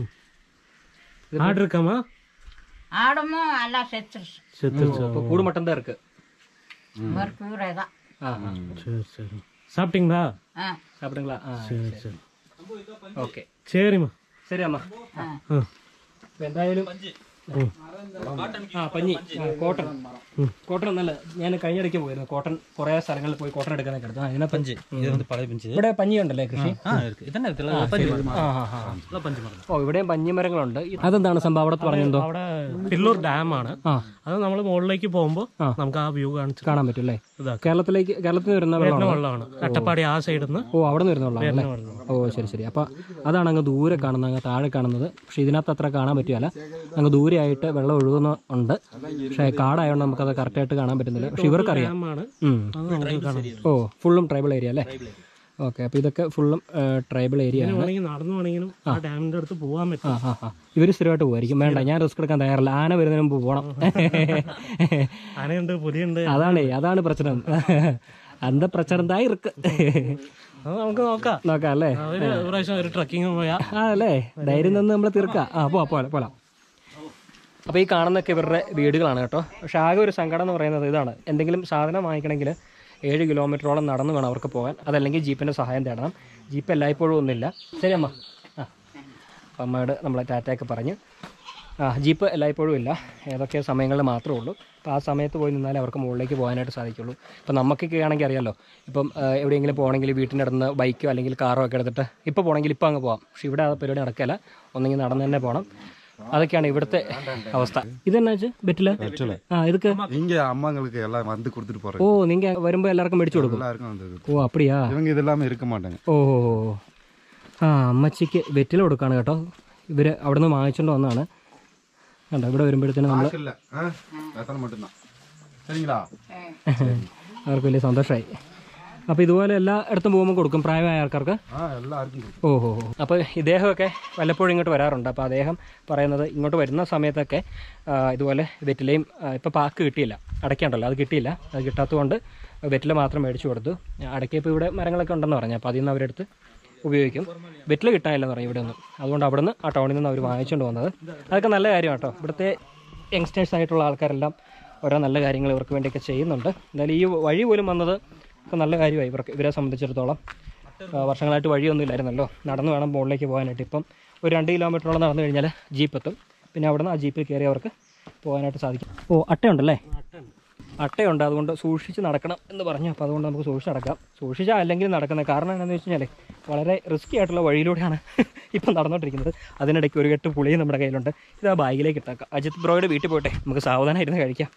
ஆடு இருக்காமா ஆடமும் எல்லாம் செத்துருச்சு செத்துருச்சு അപ്പോൾ കൂട് മട്ടൻ தான் இருக்கு ஒரு கூரை தான் ആ ആ சரி சரி சாப்பிட்டீங்களா ஆ சாப்பிடுங்களா ആ சரி சரி ഓക്കെ சரிம்மா ശരി അമ്മ ஆ ஆ അപ്പൊ എന്തായാലും ഉം. ആ പഞ്ഞി ആ, കോട്ടൺ കോട്ടൺ നല്ല ഞാൻ കഴിഞ്ഞിടയ്ക്ക് പോയിരുന്നു കോട്ടൺ കുറെ സ്ഥലങ്ങളിൽ പോയി കോട്ടൺ എടുക്കാനൊക്കെ എടുത്തു അതിനെ പഞ്ച് இது வந்து பழைய பெஞ்சு ഇവിടെ പഞ്ഞി ഉണ്ടല്ലേ കൃഷി ஆ இருக்கு இதென்ன இதுல பஞ்சு மரம் ആ ആ ആ இதெல்லாம் பஞ்சு மரம் ഓ ഇവിടെയും പഞ്ഞിമരങ്ങളുണ്ട് അതെന്താണ് സംഭവം അവിടെ പറഞ്ഞെന്തോ അവിടെ പില്ലൂർ ഡാമാണ് ആ അത് നമ്മൾ മുകളിലേക്ക് പോകുമ്പോൾ ആ. നമുക്ക് ആ വ്യൂ കാണിച്ചു കാണാൻ പറ്റും അല്ലേ ഇതാക്കാം. കേരളത്തിലേക്ക് കേരളത്തിൽ നിന്ന് വരുന്ന വരുന്ന വെള്ളമാണ് വെള്ളമാണ് അട്ടപ്പാടി ആ സൈഡിൽ നിന്ന് ഓ അവിടെ നിന്ന് വരുന്ന വെള്ളമാണ് അല്ലേ വെള്ളം. ഓ ശരി ശരി അപ്പൊ അതാണ് അങ്ങ് ദൂരെ കാണുന്നത് അങ്ങ് താഴെ കാണുന്നത് പക്ഷെ ഇതിനകത്ത് അത്ര കാണാൻ പറ്റിയല്ല അങ്ങ് ദൂരെയായിട്ട് വെള്ളം ഒഴുകുന്ന ഉണ്ട് പക്ഷേ കാടായതുകൊണ്ട് നമുക്കത് കറക്റ്റായിട്ട് കാണാൻ പറ്റുന്നില്ല പക്ഷെ ഇവർക്കറിയാം ഡാമാണ് ഉം. അത് നമുക്ക് കാണാം ഓ ഫുള്ളും ട്രൈബൽ ഏരിയ അല്ലേ ഓക്കെ അപ്പോൾ ഇതൊക്കെ ഫുള്ളും ട്രൈബൽ ഏരിയ ആണ് വേണമെങ്കിൽ നടന്നു വേണമെങ്കിലും ആ ഡാമിന്റെ അടുത്ത് പോകാൻ ആ പറ്റും ആ ആ ഇവർ സ്ഥിരമായിട്ട് പോകുമായിരിക്കും വേണ്ട ഞാൻ റിസ്ക് എടുക്കാൻ തയ്യാറില്ല ആന വരുന്നതിന് മുമ്പ് പോകണം ആനയുണ്ട് പുലിയുണ്ട് അതാണേ അതാണ് പ്രശ്നം അന്ത പ്രശ്നം താ ഇருக்கு അത് നമുക്ക് നോക്കാം നോക്കാം അല്ലേ ഒരു ഒരു പ്രാവശ്യം ഒരു ട്രക്കിങ് പോയാൽ ആ അല്ലേ ധൈര്യം നിന്ന് നമ്മൾ തീർക്കാം ആ പോവാം പോലാം പോലാം അപ്പോൾ ഈ കാണുന്നൊക്കെ ഇവരുടെ വീടുകളാണ് കേട്ടോ പക്ഷെ ആകെ ഒരു സങ്കടം എന്ന് പറയുന്നത് ഇതാണ് എന്തെങ്കിലും സാധനം വാങ്ങിക്കണമെങ്കിൽ ഏഴ് കിലോമീറ്ററോളം നടന്നു വേണം അവർക്ക് പോകാൻ അതല്ലെങ്കിൽ ജീപ്പിൻ്റെ സഹായം തേടണം ജീപ്പ് എല്ലായ്പ്പോഴും ഒന്നുമില്ല ശരി അമ്മ ആ അപ്പം അമ്മയോട് നമ്മൾ ടാറ്റയൊക്കെ പറഞ്ഞ് ആ ജീപ്പ് എല്ലായ്പ്പോഴും ഇല്ല ഏതൊക്കെ സമയങ്ങളിൽ മാത്രമേ ഉള്ളൂ അപ്പോൾ ആ സമയത്ത് പോയി നിന്നാലേ അവർക്ക് മുകളിലേക്ക് പോകാനായിട്ട് സാധിക്കുള്ളൂ ഇപ്പം നമുക്കൊക്കെ ആണെങ്കിൽ അറിയാമല്ലോ ഇപ്പം ആ, എവിടെയെങ്കിലും പോകണമെങ്കിൽ വീട്ടിൻ്റെ അടുത്ത് നിന്ന് ബൈക്കോ അല്ലെങ്കിൽ കാറോ ഒക്കെ എടുത്തിട്ട് ഇപ്പോൾ പോകണമെങ്കിൽ ഇപ്പോൾ അങ്ങ് പോകാം പക്ഷേ ഇവിടെ ആ പരിപാടി നടക്കില്ല ഒന്നെങ്കിൽ നടന്ന് തന്നെ പോകണം അതൊക്കെയാണ് ഇവിടുത്തെ അവസ്ഥ ഇതെന്നാ വെച്ച് ബെറ്റില് ആ ഇതൊക്കെ இங்க அம்மாங்களுக்கு எல்லாம் வந்து கொடுத்துட்டு ഓ போறேன் നിങ്ങൾ വരുമ്പോൾ എല്ലാവർക്കും മേടിച്ചു കൊടുക്കും எல்லாருக்கும் வந்து ഓ அப்படியா இவங்க இது எல்லாமே இருக்க மாட்டாங்க ഓ ഓ, ഓ. ആ അമ്മച്ചിക്ക് വെറ്റില കൊടുക്കാണ് കേട്ടോ ഇവർ അവിടെ നിന്ന് വാങ്ങിച്ചുകൊണ്ട് വന്നതാണ് കണ്ടോ ഇവിടെ വരുമ്പോഴത്തേനും നമ്മൾ இல்ல ஆ? எத்தனை மட்டும்தான் சரிங்களா അവർക്ക് വലിയ സന്തോഷമായി അപ്പോൾ ഇതുപോലെ എല്ലാ ഇടത്തും പോകുമ്പോൾ കൊടുക്കും പ്രായമായ ആൾക്കാർക്ക് ஆ எல்லாருக்கும் கொடுக்கும். ഓ ഓ ഓ. അപ്പോൾ ഇദ്ദേഹമൊക്കെ വല്ലപ്പോഴും ഇങ്ങോട്ട് വരാറുണ്ട് അപ്പോൾ അദ്ദേഹം പറയുന്നത് ഇങ്ങോട്ട് വരുന്ന സമയത്തൊക്കെ ആ, ഇതുപോലെ വെറ്റിലയും ഇപ്പോൾ പാക്ക് കിട്ടിയില്ല അടയ്ക്കണ്ടല്ലോ അത് കിട്ടിയില്ല അത് കിട്ടാത്തതുകൊണ്ട് വെറ്റില മാത്രം മേടിച്ചു കൊടുത്തു അടയ്ക്ക ഇപ്പോൾ ഇവിടെ മരങ്ങളൊക്കെ ഉണ്ടെന്ന് പറഞ്ഞു അപ്പോൾ അതിൽ നിന്ന് അവരെടുത്ത് ഉപയോഗിക്കും വെറ്റില കിട്ടാനില്ലെന്ന് പറയും ഇവിടെ ഒന്നും അതുകൊണ്ട് അവിടെ നിന്ന് ആ ടൗണിൽ നിന്ന് അവർ വാങ്ങിച്ചുകൊണ്ട് വന്നത് അതൊക്കെ നല്ല കാര്യമാണ് കേട്ടോ ഇവിടുത്തെ യങ്സ്റ്റേഴ്സ് ആയിട്ടുള്ള ആൾക്കാരെല്ലാം ഓരോ നല്ല കാര്യങ്ങൾ ഇവർക്ക് വേണ്ടിയൊക്കെ ചെയ്യുന്നുണ്ട് എന്തായാലും ഈ വഴി പോലും വന്നത് ഒക്കെ നല്ല കാര്യമായി ഇവർക്ക് ഇവരെ സംബന്ധിച്ചിടത്തോളം ആ, വർഷങ്ങളായിട്ട് വഴിയൊന്നും ഇല്ലായിരുന്നല്ലോ നടന്ന് വേണം മുകളിലേക്ക് പോകാനായിട്ട് ഇപ്പം ഒരു രണ്ട് കിലോമീറ്ററോളം നടന്നു കഴിഞ്ഞാൽ ജീപ്പ് എത്തും പിന്നെ അവിടെ നിന്ന് ആ ജീപ്പിൽ കയറി അവർക്ക് പോകാനായിട്ട് സാധിക്കും ഓ അട്ടയുണ്ടല്ലേ അട്ടയുണ്ട് അതുകൊണ്ട് സൂക്ഷിച്ച് നടക്കണം എന്ന് പറഞ്ഞു അപ്പോൾ അതുകൊണ്ട് നമുക്ക് സൂക്ഷിച്ച് നടക്കാം സൂക്ഷിച്ചാൽ അല്ലെങ്കിൽ നടക്കുന്നത് കാരണം എന്താണെന്ന് വെച്ച് കഴിഞ്ഞാൽ വളരെ റിസ്ക്കി ആയിട്ടുള്ള വഴിയിലൂടെയാണ് ഇപ്പം നടന്നുകൊണ്ടിരിക്കുന്നത് അതിനിടയ്ക്ക് ഒരു കെട്ട് പുളിയും നമ്മുടെ കയ്യിലുണ്ട് ഇത് ആ ബാഗിലേക്ക് ഇട്ടേക്കാം അജിത് ബ്രോയുടെ വീട്ടിൽ പോട്ടെ നമുക്ക് സാവധാനമായിരുന്നു കഴിക്കാം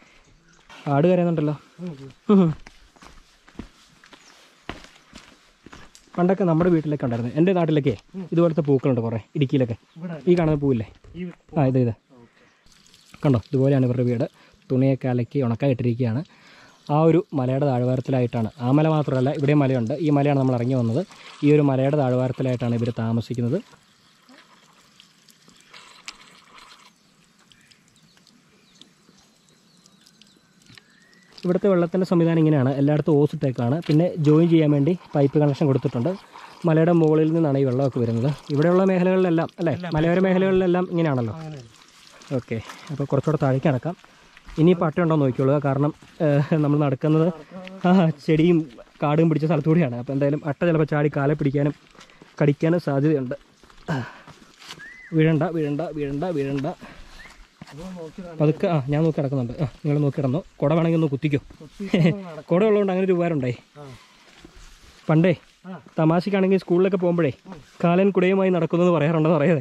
ആട് കരയുന്നുണ്ടല്ലോ ഉം. പണ്ടൊക്കെ നമ്മുടെ വീട്ടിലൊക്കെ ഉണ്ടായിരുന്നു എൻ്റെ നാട്ടിലൊക്കെ ഇതുപോലത്തെ പൂക്കളുണ്ട് കുറേ ഇടുക്കിയിലൊക്കെ ഈ കാണുന്ന പൂവില്ലേ ആ ഇത് ഇത് കണ്ടോ ഇതുപോലെയാണ് ഇവരുടെ വീട് തുണിയൊക്കെ അലക്കി ഉണക്കാൻ ഇട്ടിരിക്കുകയാണ് ആ ഒരു മലയുടെ താഴ്വാരത്തിലായിട്ടാണ് ആ മല മാത്രമല്ല ഇവിടെയും മലയുണ്ട് ഈ മലയാണ് നമ്മൾ ഇറങ്ങി വന്നത് ഈ ഒരു മലയുടെ താഴ്വാരത്തിലായിട്ടാണ് ഇവർ താമസിക്കുന്നത് ഇവിടുത്തെ വെള്ളത്തിൻ്റെ സംവിധാനം ഇങ്ങനെയാണ് എല്ലായിടത്തും ഓസിട്ടേക്കാണ് പിന്നെ ജോയിൻ ചെയ്യാൻ വേണ്ടി പൈപ്പ് കണക്ഷൻ കൊടുത്തിട്ടുണ്ട് മലയുടെ മുകളിൽ നിന്നാണ് ഈ വെള്ളമൊക്കെ വരുന്നത് ഇവിടെയുള്ള മേഖലകളിലെല്ലാം അല്ലേ മലയോര മേഖലകളിലെല്ലാം ഇങ്ങനെയാണല്ലോ ഓക്കെ അപ്പോൾ കുറച്ചുകൂടെ താഴേക്ക് നടക്കാം ഇനിയിപ്പോൾ അട്ട ഉണ്ടോ എന്ന് നോക്കിക്കോളുക കാരണം ഏഹ്, നമ്മൾ നടക്കുന്നത് ആ ചെടിയും കാടും പിടിച്ച സ്ഥലത്തൂടെയാണ് അപ്പോൾ എന്തായാലും അട്ട ചിലപ്പോൾ ചാടി കാലെ പിടിക്കാനും കടിക്കാനും സാധ്യതയുണ്ട് വീഴണ്ട വീഴണ്ട വീഴണ്ട വീഴണ്ട പതുക്കെ ആ ഞാൻ നോക്കി കിടക്കുന്നുണ്ട് ആ നിങ്ങൾ നോക്കി കിടന്നു കുട വേണമെങ്കിൽ ഒന്ന് കുത്തിക്കോ കുട ഉള്ളതുകൊണ്ട് അങ്ങനെ ഒരു ഉപകാരമുണ്ടേ പണ്ടേ തമാശക്കാണെങ്കിൽ സ്കൂളിലൊക്കെ പോകുമ്പോഴേ കാലൻ കുടയുമായി നടക്കുന്നു എന്ന് പറയാറുണ്ടെന്ന് പറയാതെ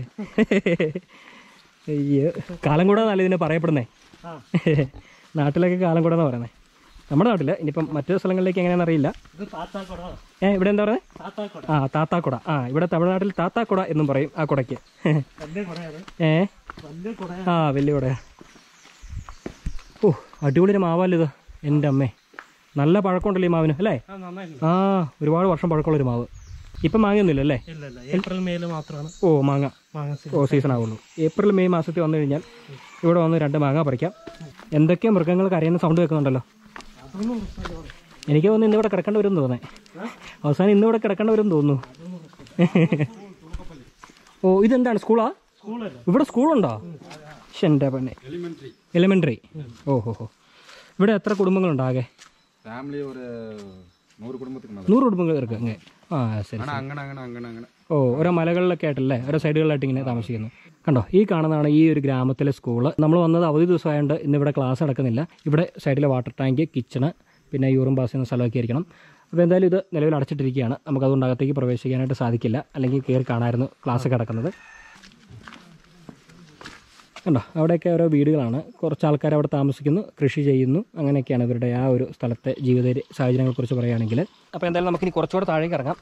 അയ്യോ കാലം കൂടെ നല്ല ഇതിനെ പറയപ്പെടുന്നേ നാട്ടിലൊക്കെ കാലം കൂടെ എന്ന് പറയുന്നത് നമ്മുടെ നാട്ടിൽ ഇനിയിപ്പം മറ്റു സ്ഥലങ്ങളിലേക്ക് എങ്ങനെയാണെന്ന് അറിയില്ല ഇത് താത്താക്കുട ഏ ഇവിടെ എന്താ പറയുന്നത് താത്താക്കുട ആ താത്താക്കുട ആ ഇവിടെ തമിഴ്നാട്ടിൽ താത്താക്കുട എന്നും പറയും ആ കുടയ്ക്ക് വലിയ കുടയാണ് ഏ വലിയ കുട ആ വലിയ കുടയാ ഓ അടിപൊളി ഒരു മാവാല്ലോ ഇത് എൻ്റെ അമ്മേ നല്ല പഴക്കമുണ്ടല്ലോ ഈ മാവിന് അല്ലേ ആ നന്നായിട്ടുണ്ട് ആ ഒരുപാട് വർഷം പഴക്കമുള്ള ഒരു മാവ് ഇപ്പം മാങ്ങയൊന്നുമില്ല അല്ലേ ഇല്ല ഇല്ല ഏപ്രിൽ മേയിൽ മാത്രമാണ് ഓ മാങ്ങ മാങ്ങ ഓ സീസൺ ആവുള്ളൂ ഏപ്രിൽ മെയ് മാസത്തിൽ വന്നു കഴിഞ്ഞാൽ ഇവിടെ വന്ന് രണ്ട് മാങ്ങ പറിക്കാം എന്തൊക്കെ മൃഗങ്ങൾ കരയുന്ന സൗണ്ട് കേൾക്കുന്നുണ്ടല്ലോ എനിക്ക് തോന്നുന്നു ഇന്നിവിടെ കിടക്കേണ്ടി വരും തോന്നേ അവസാനം ഇന്നിവിടെ കിടക്കേണ്ടി വരും തോന്നുന്നു ഓ ഇതെന്താണ് സ്കൂളാ സ്കൂളല്ല ഇവിടെ സ്കൂളുണ്ടോ ശ്ശെ, എൻ്റെ പെണ്ണെ എലിമെൻ്ററി ഓ ഹോ ഹോ ഇവിടെ എത്ര കുടുംബങ്ങളുണ്ടാകെ ஃபேமிலி ஒரு நூறு குடும்பத்துக்கு மேலே നൂറ് കുടുംബങ്ങൾ ഇருக்கு അങ്ങ് ആ ശരി ஆனால் அங்கன அங்கன அங்கன அங்கன ഓ ഓരോ മലകളിലൊക്കെ ആയിട്ടല്ലേ ഓരോ സൈഡുകളിലായിട്ട് ഇങ്ങനെ താമസിക്കുന്നു കണ്ടോ ഈ കാണുന്നതാണ് ഈ ഒരു ഗ്രാമത്തിലെ സ്കൂള് നമ്മൾ വന്നത് അവധി ദിവസമായതുകൊണ്ട് ഇന്ന് ഇവിടെ ക്ലാസ് നടക്കുന്നില്ല ഇവിടെ സൈഡിലെ വാട്ടർ ടാങ്ക് കിച്ചണ് പിന്നെ യൂറും പാസ് ചെയ്യുന്ന സ്ഥലമൊക്കെ ആയിരിക്കണം അപ്പോൾ എന്തായാലും ഇത് നിലവിൽ അടച്ചിട്ടിരിക്കുകയാണ് നമുക്കതുകൊണ്ട് അകത്തേക്ക് പ്രവേശിക്കാനായിട്ട് സാധിക്കില്ല അല്ലെങ്കിൽ കയറി കാണാമായിരുന്നു ക്ലാസ് കിടക്കുന്നത് കണ്ടോ അവിടെയൊക്കെ ഓരോ വീടുകളാണ് കുറച്ച് ആൾക്കാർ അവിടെ താമസിക്കുന്നു കൃഷി ചെയ്യുന്നു അങ്ങനെയൊക്കെയാണ് ഇവരുടെ ആ ഒരു സ്ഥലത്തെ ജീവിത സാഹചര്യങ്ങളെക്കുറിച്ച് പറയുകയാണെങ്കിൽ അപ്പോൾ എന്തായാലും നമുക്കിനി കുറച്ചുകൂടെ താഴേക്ക് ഇറങ്ങാം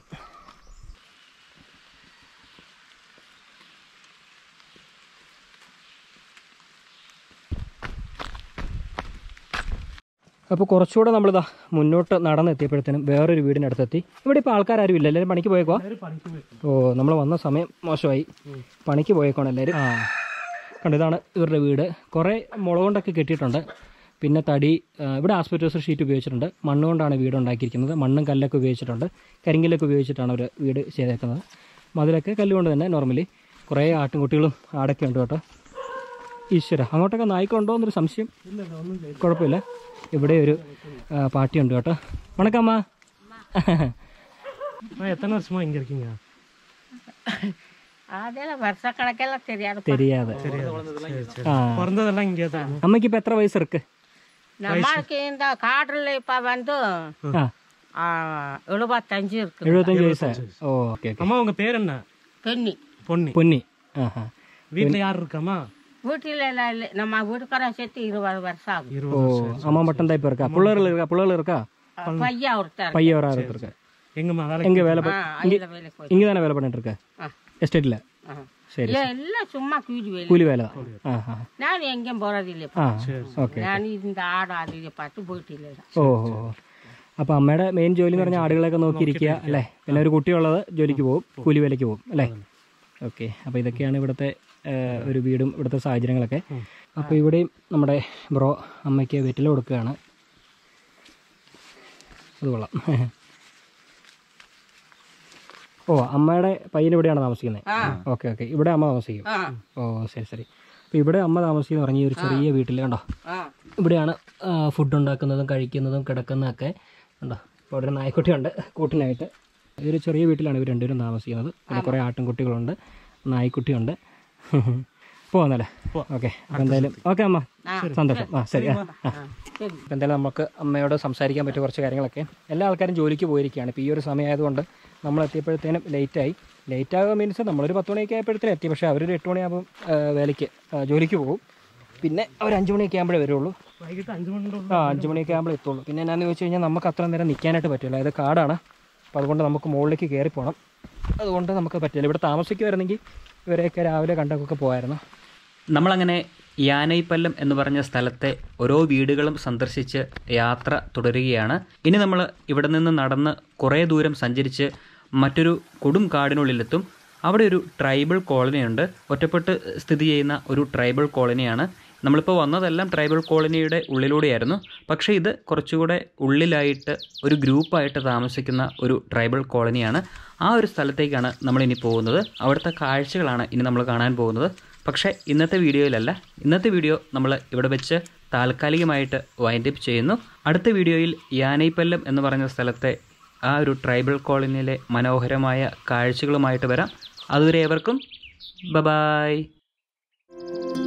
അപ്പോൾ കുറച്ചുകൂടെ നമ്മളിതാ മുന്നോട്ട് നടന്നെത്തിയപ്പോഴത്തേനും വേറൊരു വീടിനടുത്തെത്തി ഇവിടെ ഇപ്പോൾ ആൾക്കാരും ഇല്ല എല്ലാവരും പണിക്ക് പോയേക്കോ എല്ലാവരും പണിക്ക് പോയി ഓ നമ്മൾ വന്ന സമയം മോശമായി പണിക്ക് പോയേക്കോണം എല്ലാവരും ആ കണ്ടോ ഇതാണ് ഇവരുടെ വീട് കുറേ മുളക് കൊണ്ടൊക്കെ കെട്ടിയിട്ടുണ്ട് പിന്നെ തടി ആ, ഇവിടെ ആസ്പെറ്റോസ് ഷീറ്റ് ഉപയോഗിച്ചിട്ടുണ്ട് മണ്ണ് കൊണ്ടാണ് വീട് ഉണ്ടാക്കിയിരിക്കുന്നത് മണ്ണും കല്ലൊക്കെ ഉപയോഗിച്ചിട്ടുണ്ട് കരിങ്കല്ലൊക്കെ ഉപയോഗിച്ചിട്ടാണ് അവർ വീട് ചെയ്തേക്കുന്നത് മതിലൊക്കെ കല്ലുകൊണ്ട് തന്നെ നോർമലി കുറേ ആട്ടിൻകുട്ടികളും ആടൊക്കെ ഉണ്ട് കേട്ടോ ഈശ്വര അങ്ങോട്ടൊക്കെ നായ്ക്കളുണ്ടോ എന്നൊരു സംശയം കുഴപ്പമില്ല ഇവിടെ ഒരു ആ, പാട്ടിയുണ്ട് കേട്ടോ വണക്കമ്മ ஆ, எத்தனை வருஷமா இங்க இருக்கீங்க அதெல்லாம் வருஷக்கணக்கெல்லாம் தெரியாது தெரியாது ആ பிறந்ததெல்லாம் இங்கே தான் അമ്മയ്ക്ക് ഇപ്പം എത്ര വയസ്സിருக்கு நம்மளுக்கு இந்த காடுல இப்ப வந்து ആ ஆ, எழுபத்தஞ்சு இருக்கு എഴുപത്തഞ്ച് വയസ്സ് ഓ ഓക്കെ ഓക്കെ அம்மா உங்க பேர் என்ன பெண்ணி பொன்னி പൊന്നി ആ ഹാ வீட்டுல யார் இருக்காமா வீட்டில் எல்லாம் இல்லை நம்ம வீட்டுக்காரன் சேர்த்து இருபது வருஷம் ஆகும் ஓ அம்மா மட்டும் தான் இப்போ இருக்கா பிள்ளைகள் இருக்கா பிள்ளைகள் இருக்கா பையன் ஒருத்தர் பையன் ஒரு ஆறு இருக்கு எங்கம்மா வேலை எங்க வேலை ஆ, அதுல வேலைக்கு போய் இங்கே தானே வேலை பண்ணிட்டு இருக்க ஆ. எஸ்டேட்டில் ஆ. சரி இல்ல, எல்லாம் சும்மா கூலி வேலை கூலி வேலை தான் ஆ ஆ நான் எங்கேயும் போறது இல்லை ആ ഓക്കെ ഞാൻ இந்த ആട് അതിലെ பார்த்து വീട്ടിലില്ല ഓ ഓ ഓ. അപ്പോൾ അമ്മയുടെ മെയിൻ ജോലി എന്ന് പറഞ്ഞാൽ ആടുകളെയൊക്കെ നോക്കിയിരിക്കുക അല്ലേ പിന്നെ ഒരു കുട്ടിയുള്ളത് ജോലിക്ക് പോകും കൂലി വേലയ്ക്ക് പോകും അല്ലേ ഓക്കെ അപ്പോൾ ഇതൊക്കെയാണ് ഇവിടുത്തെ ആ, ഒരു വീടും ഇവിടുത്തെ സാഹചര്യങ്ങളൊക്കെ അപ്പോൾ ഇവിടെയും നമ്മുടെ ബ്രോ അമ്മയ്ക്ക് വെറ്റില കൊടുക്കുകയാണ് അത് കൊള്ളാം ഓ അമ്മയുടെ പയ്യൻ ഇവിടെയാണ് താമസിക്കുന്നത് ഓക്കെ ഓക്കെ ഇവിടെ അമ്മ താമസിക്കും ആ ഓ ശരി ശരി അപ്പോൾ ഇവിടെ അമ്മ താമസിക്കുന്ന പറഞ്ഞ ഈ ഒരു ചെറിയ വീട്ടിൽ കണ്ടോ ആ ഇവിടെയാണ് ഫുഡ് ഉണ്ടാക്കുന്നതും കഴിക്കുന്നതും കിടക്കുന്നതൊക്കെ ഉണ്ടോ ഇപ്പോൾ ഇവിടെ ഒരു നായ്ക്കുട്ടിയുണ്ട് കൂട്ടിനായിട്ട് ഈ ഒരു ചെറിയ വീട്ടിലാണ് ഇവർ രണ്ടുപേരും താമസിക്കുന്നത് പിന്നെ കുറേ ആട്ടിൻകുട്ടികളുണ്ട് നായ്ക്കുട്ടിയുണ്ട് പോവാന്നല്ലേ ഓക്കെ അപ്പോൾ എന്തായാലും ഓക്കെ അമ്മ സന്തോഷം ആ ശരി ആ ആ ശരി അപ്പോൾ എന്തായാലും നമുക്ക് അമ്മയോട് സംസാരിക്കാൻ പറ്റിയ കുറച്ച് കാര്യങ്ങളൊക്കെ എല്ലാ ആൾക്കാരും ജോലിക്ക് പോയിരിക്കുകയാണ് ഇപ്പോൾ ഈ ഒരു സമയമായതുകൊണ്ട് നമ്മൾ എത്തിയപ്പോഴത്തേനും ലേറ്റായി ലേറ്റ് ആകുക മീൻസ് നമ്മളൊരു പത്ത് മണിയൊക്കെ ആയപ്പോഴത്തേനും എത്തി പക്ഷേ അവരൊരു എട്ട് മണിയാകുമ്പോൾ വേലയ്ക്ക് ആ, ജോലിക്ക് പോകും പിന്നെ അവർ അഞ്ച് മണിയൊക്കെ ആകുമ്പോഴേ വരുള്ളൂ വൈകിട്ട് അഞ്ചു മണിയുടെ ആ അഞ്ച് മണിയൊക്കെ ആകുമ്പോൾ എത്തുള്ളൂ പിന്നെ എന്നാന്ന് ചോദിച്ചു കഴിഞ്ഞാൽ നമുക്ക് അത്ര നേരം നിൽക്കാനായിട്ട് പറ്റില്ല ഇത് കാടാണ് അപ്പോൾ അതുകൊണ്ട് നമുക്ക് മുകളിലേക്ക് കയറി പോകണം അതുകൊണ്ട് നമുക്ക് പറ്റില്ല ഇവിടെ താമസിക്കുമായിരുന്നെങ്കിൽ ഇവരെയൊക്കെ രാവിലെ കണ്ടൊക്കെ പോകായിരുന്നു നമ്മളങ്ങനെ യാനൈപ്പല്ലം എന്ന് പറഞ്ഞ സ്ഥലത്തെ ഓരോ വീടുകളും സന്ദർശിച്ച് യാത്ര തുടരുകയാണ് ഇനി നമ്മൾ ഇവിടെ നിന്ന് നടന്ന് കുറേ ദൂരം സഞ്ചരിച്ച് മറ്റൊരു കൊടും കാടിനുള്ളിലെത്തും അവിടെ ഒരു ട്രൈബൽ കോളനിയുണ്ട് ഒറ്റപ്പെട്ട് സ്ഥിതി ചെയ്യുന്ന ഒരു ട്രൈബൽ കോളനിയാണ് നമ്മളിപ്പോൾ വന്നതെല്ലാം ട്രൈബൽ കോളനിയുടെ ഉള്ളിലൂടെയായിരുന്നു പക്ഷേ ഇത് കുറച്ചുകൂടെ ഉള്ളിലായിട്ട് ഒരു ഗ്രൂപ്പായിട്ട് താമസിക്കുന്ന ഒരു ട്രൈബൽ കോളനിയാണ് ആ ഒരു സ്ഥലത്തേക്കാണ് നമ്മളിനി പോകുന്നത് അവിടുത്തെ കാഴ്ചകളാണ് ഇനി നമ്മൾ കാണാൻ പോകുന്നത് പക്ഷേ ഇന്നത്തെ വീഡിയോയിലല്ല ഇന്നത്തെ വീഡിയോ നമ്മൾ ഇവിടെ വെച്ച് താൽക്കാലികമായിട്ട് വൈൻഡ് അപ്പ് ചെയ്യുന്നു അടുത്ത വീഡിയോയിൽ യാനൈപ്പല്ലം എന്ന് പറഞ്ഞ സ്ഥലത്തെ ആ ഒരു ട്രൈബൽ കോളനിയിലെ മനോഹരമായ കാഴ്ചകളുമായിട്ട് വരാം അതുവരെ ഏവർക്കും ബ ബായ്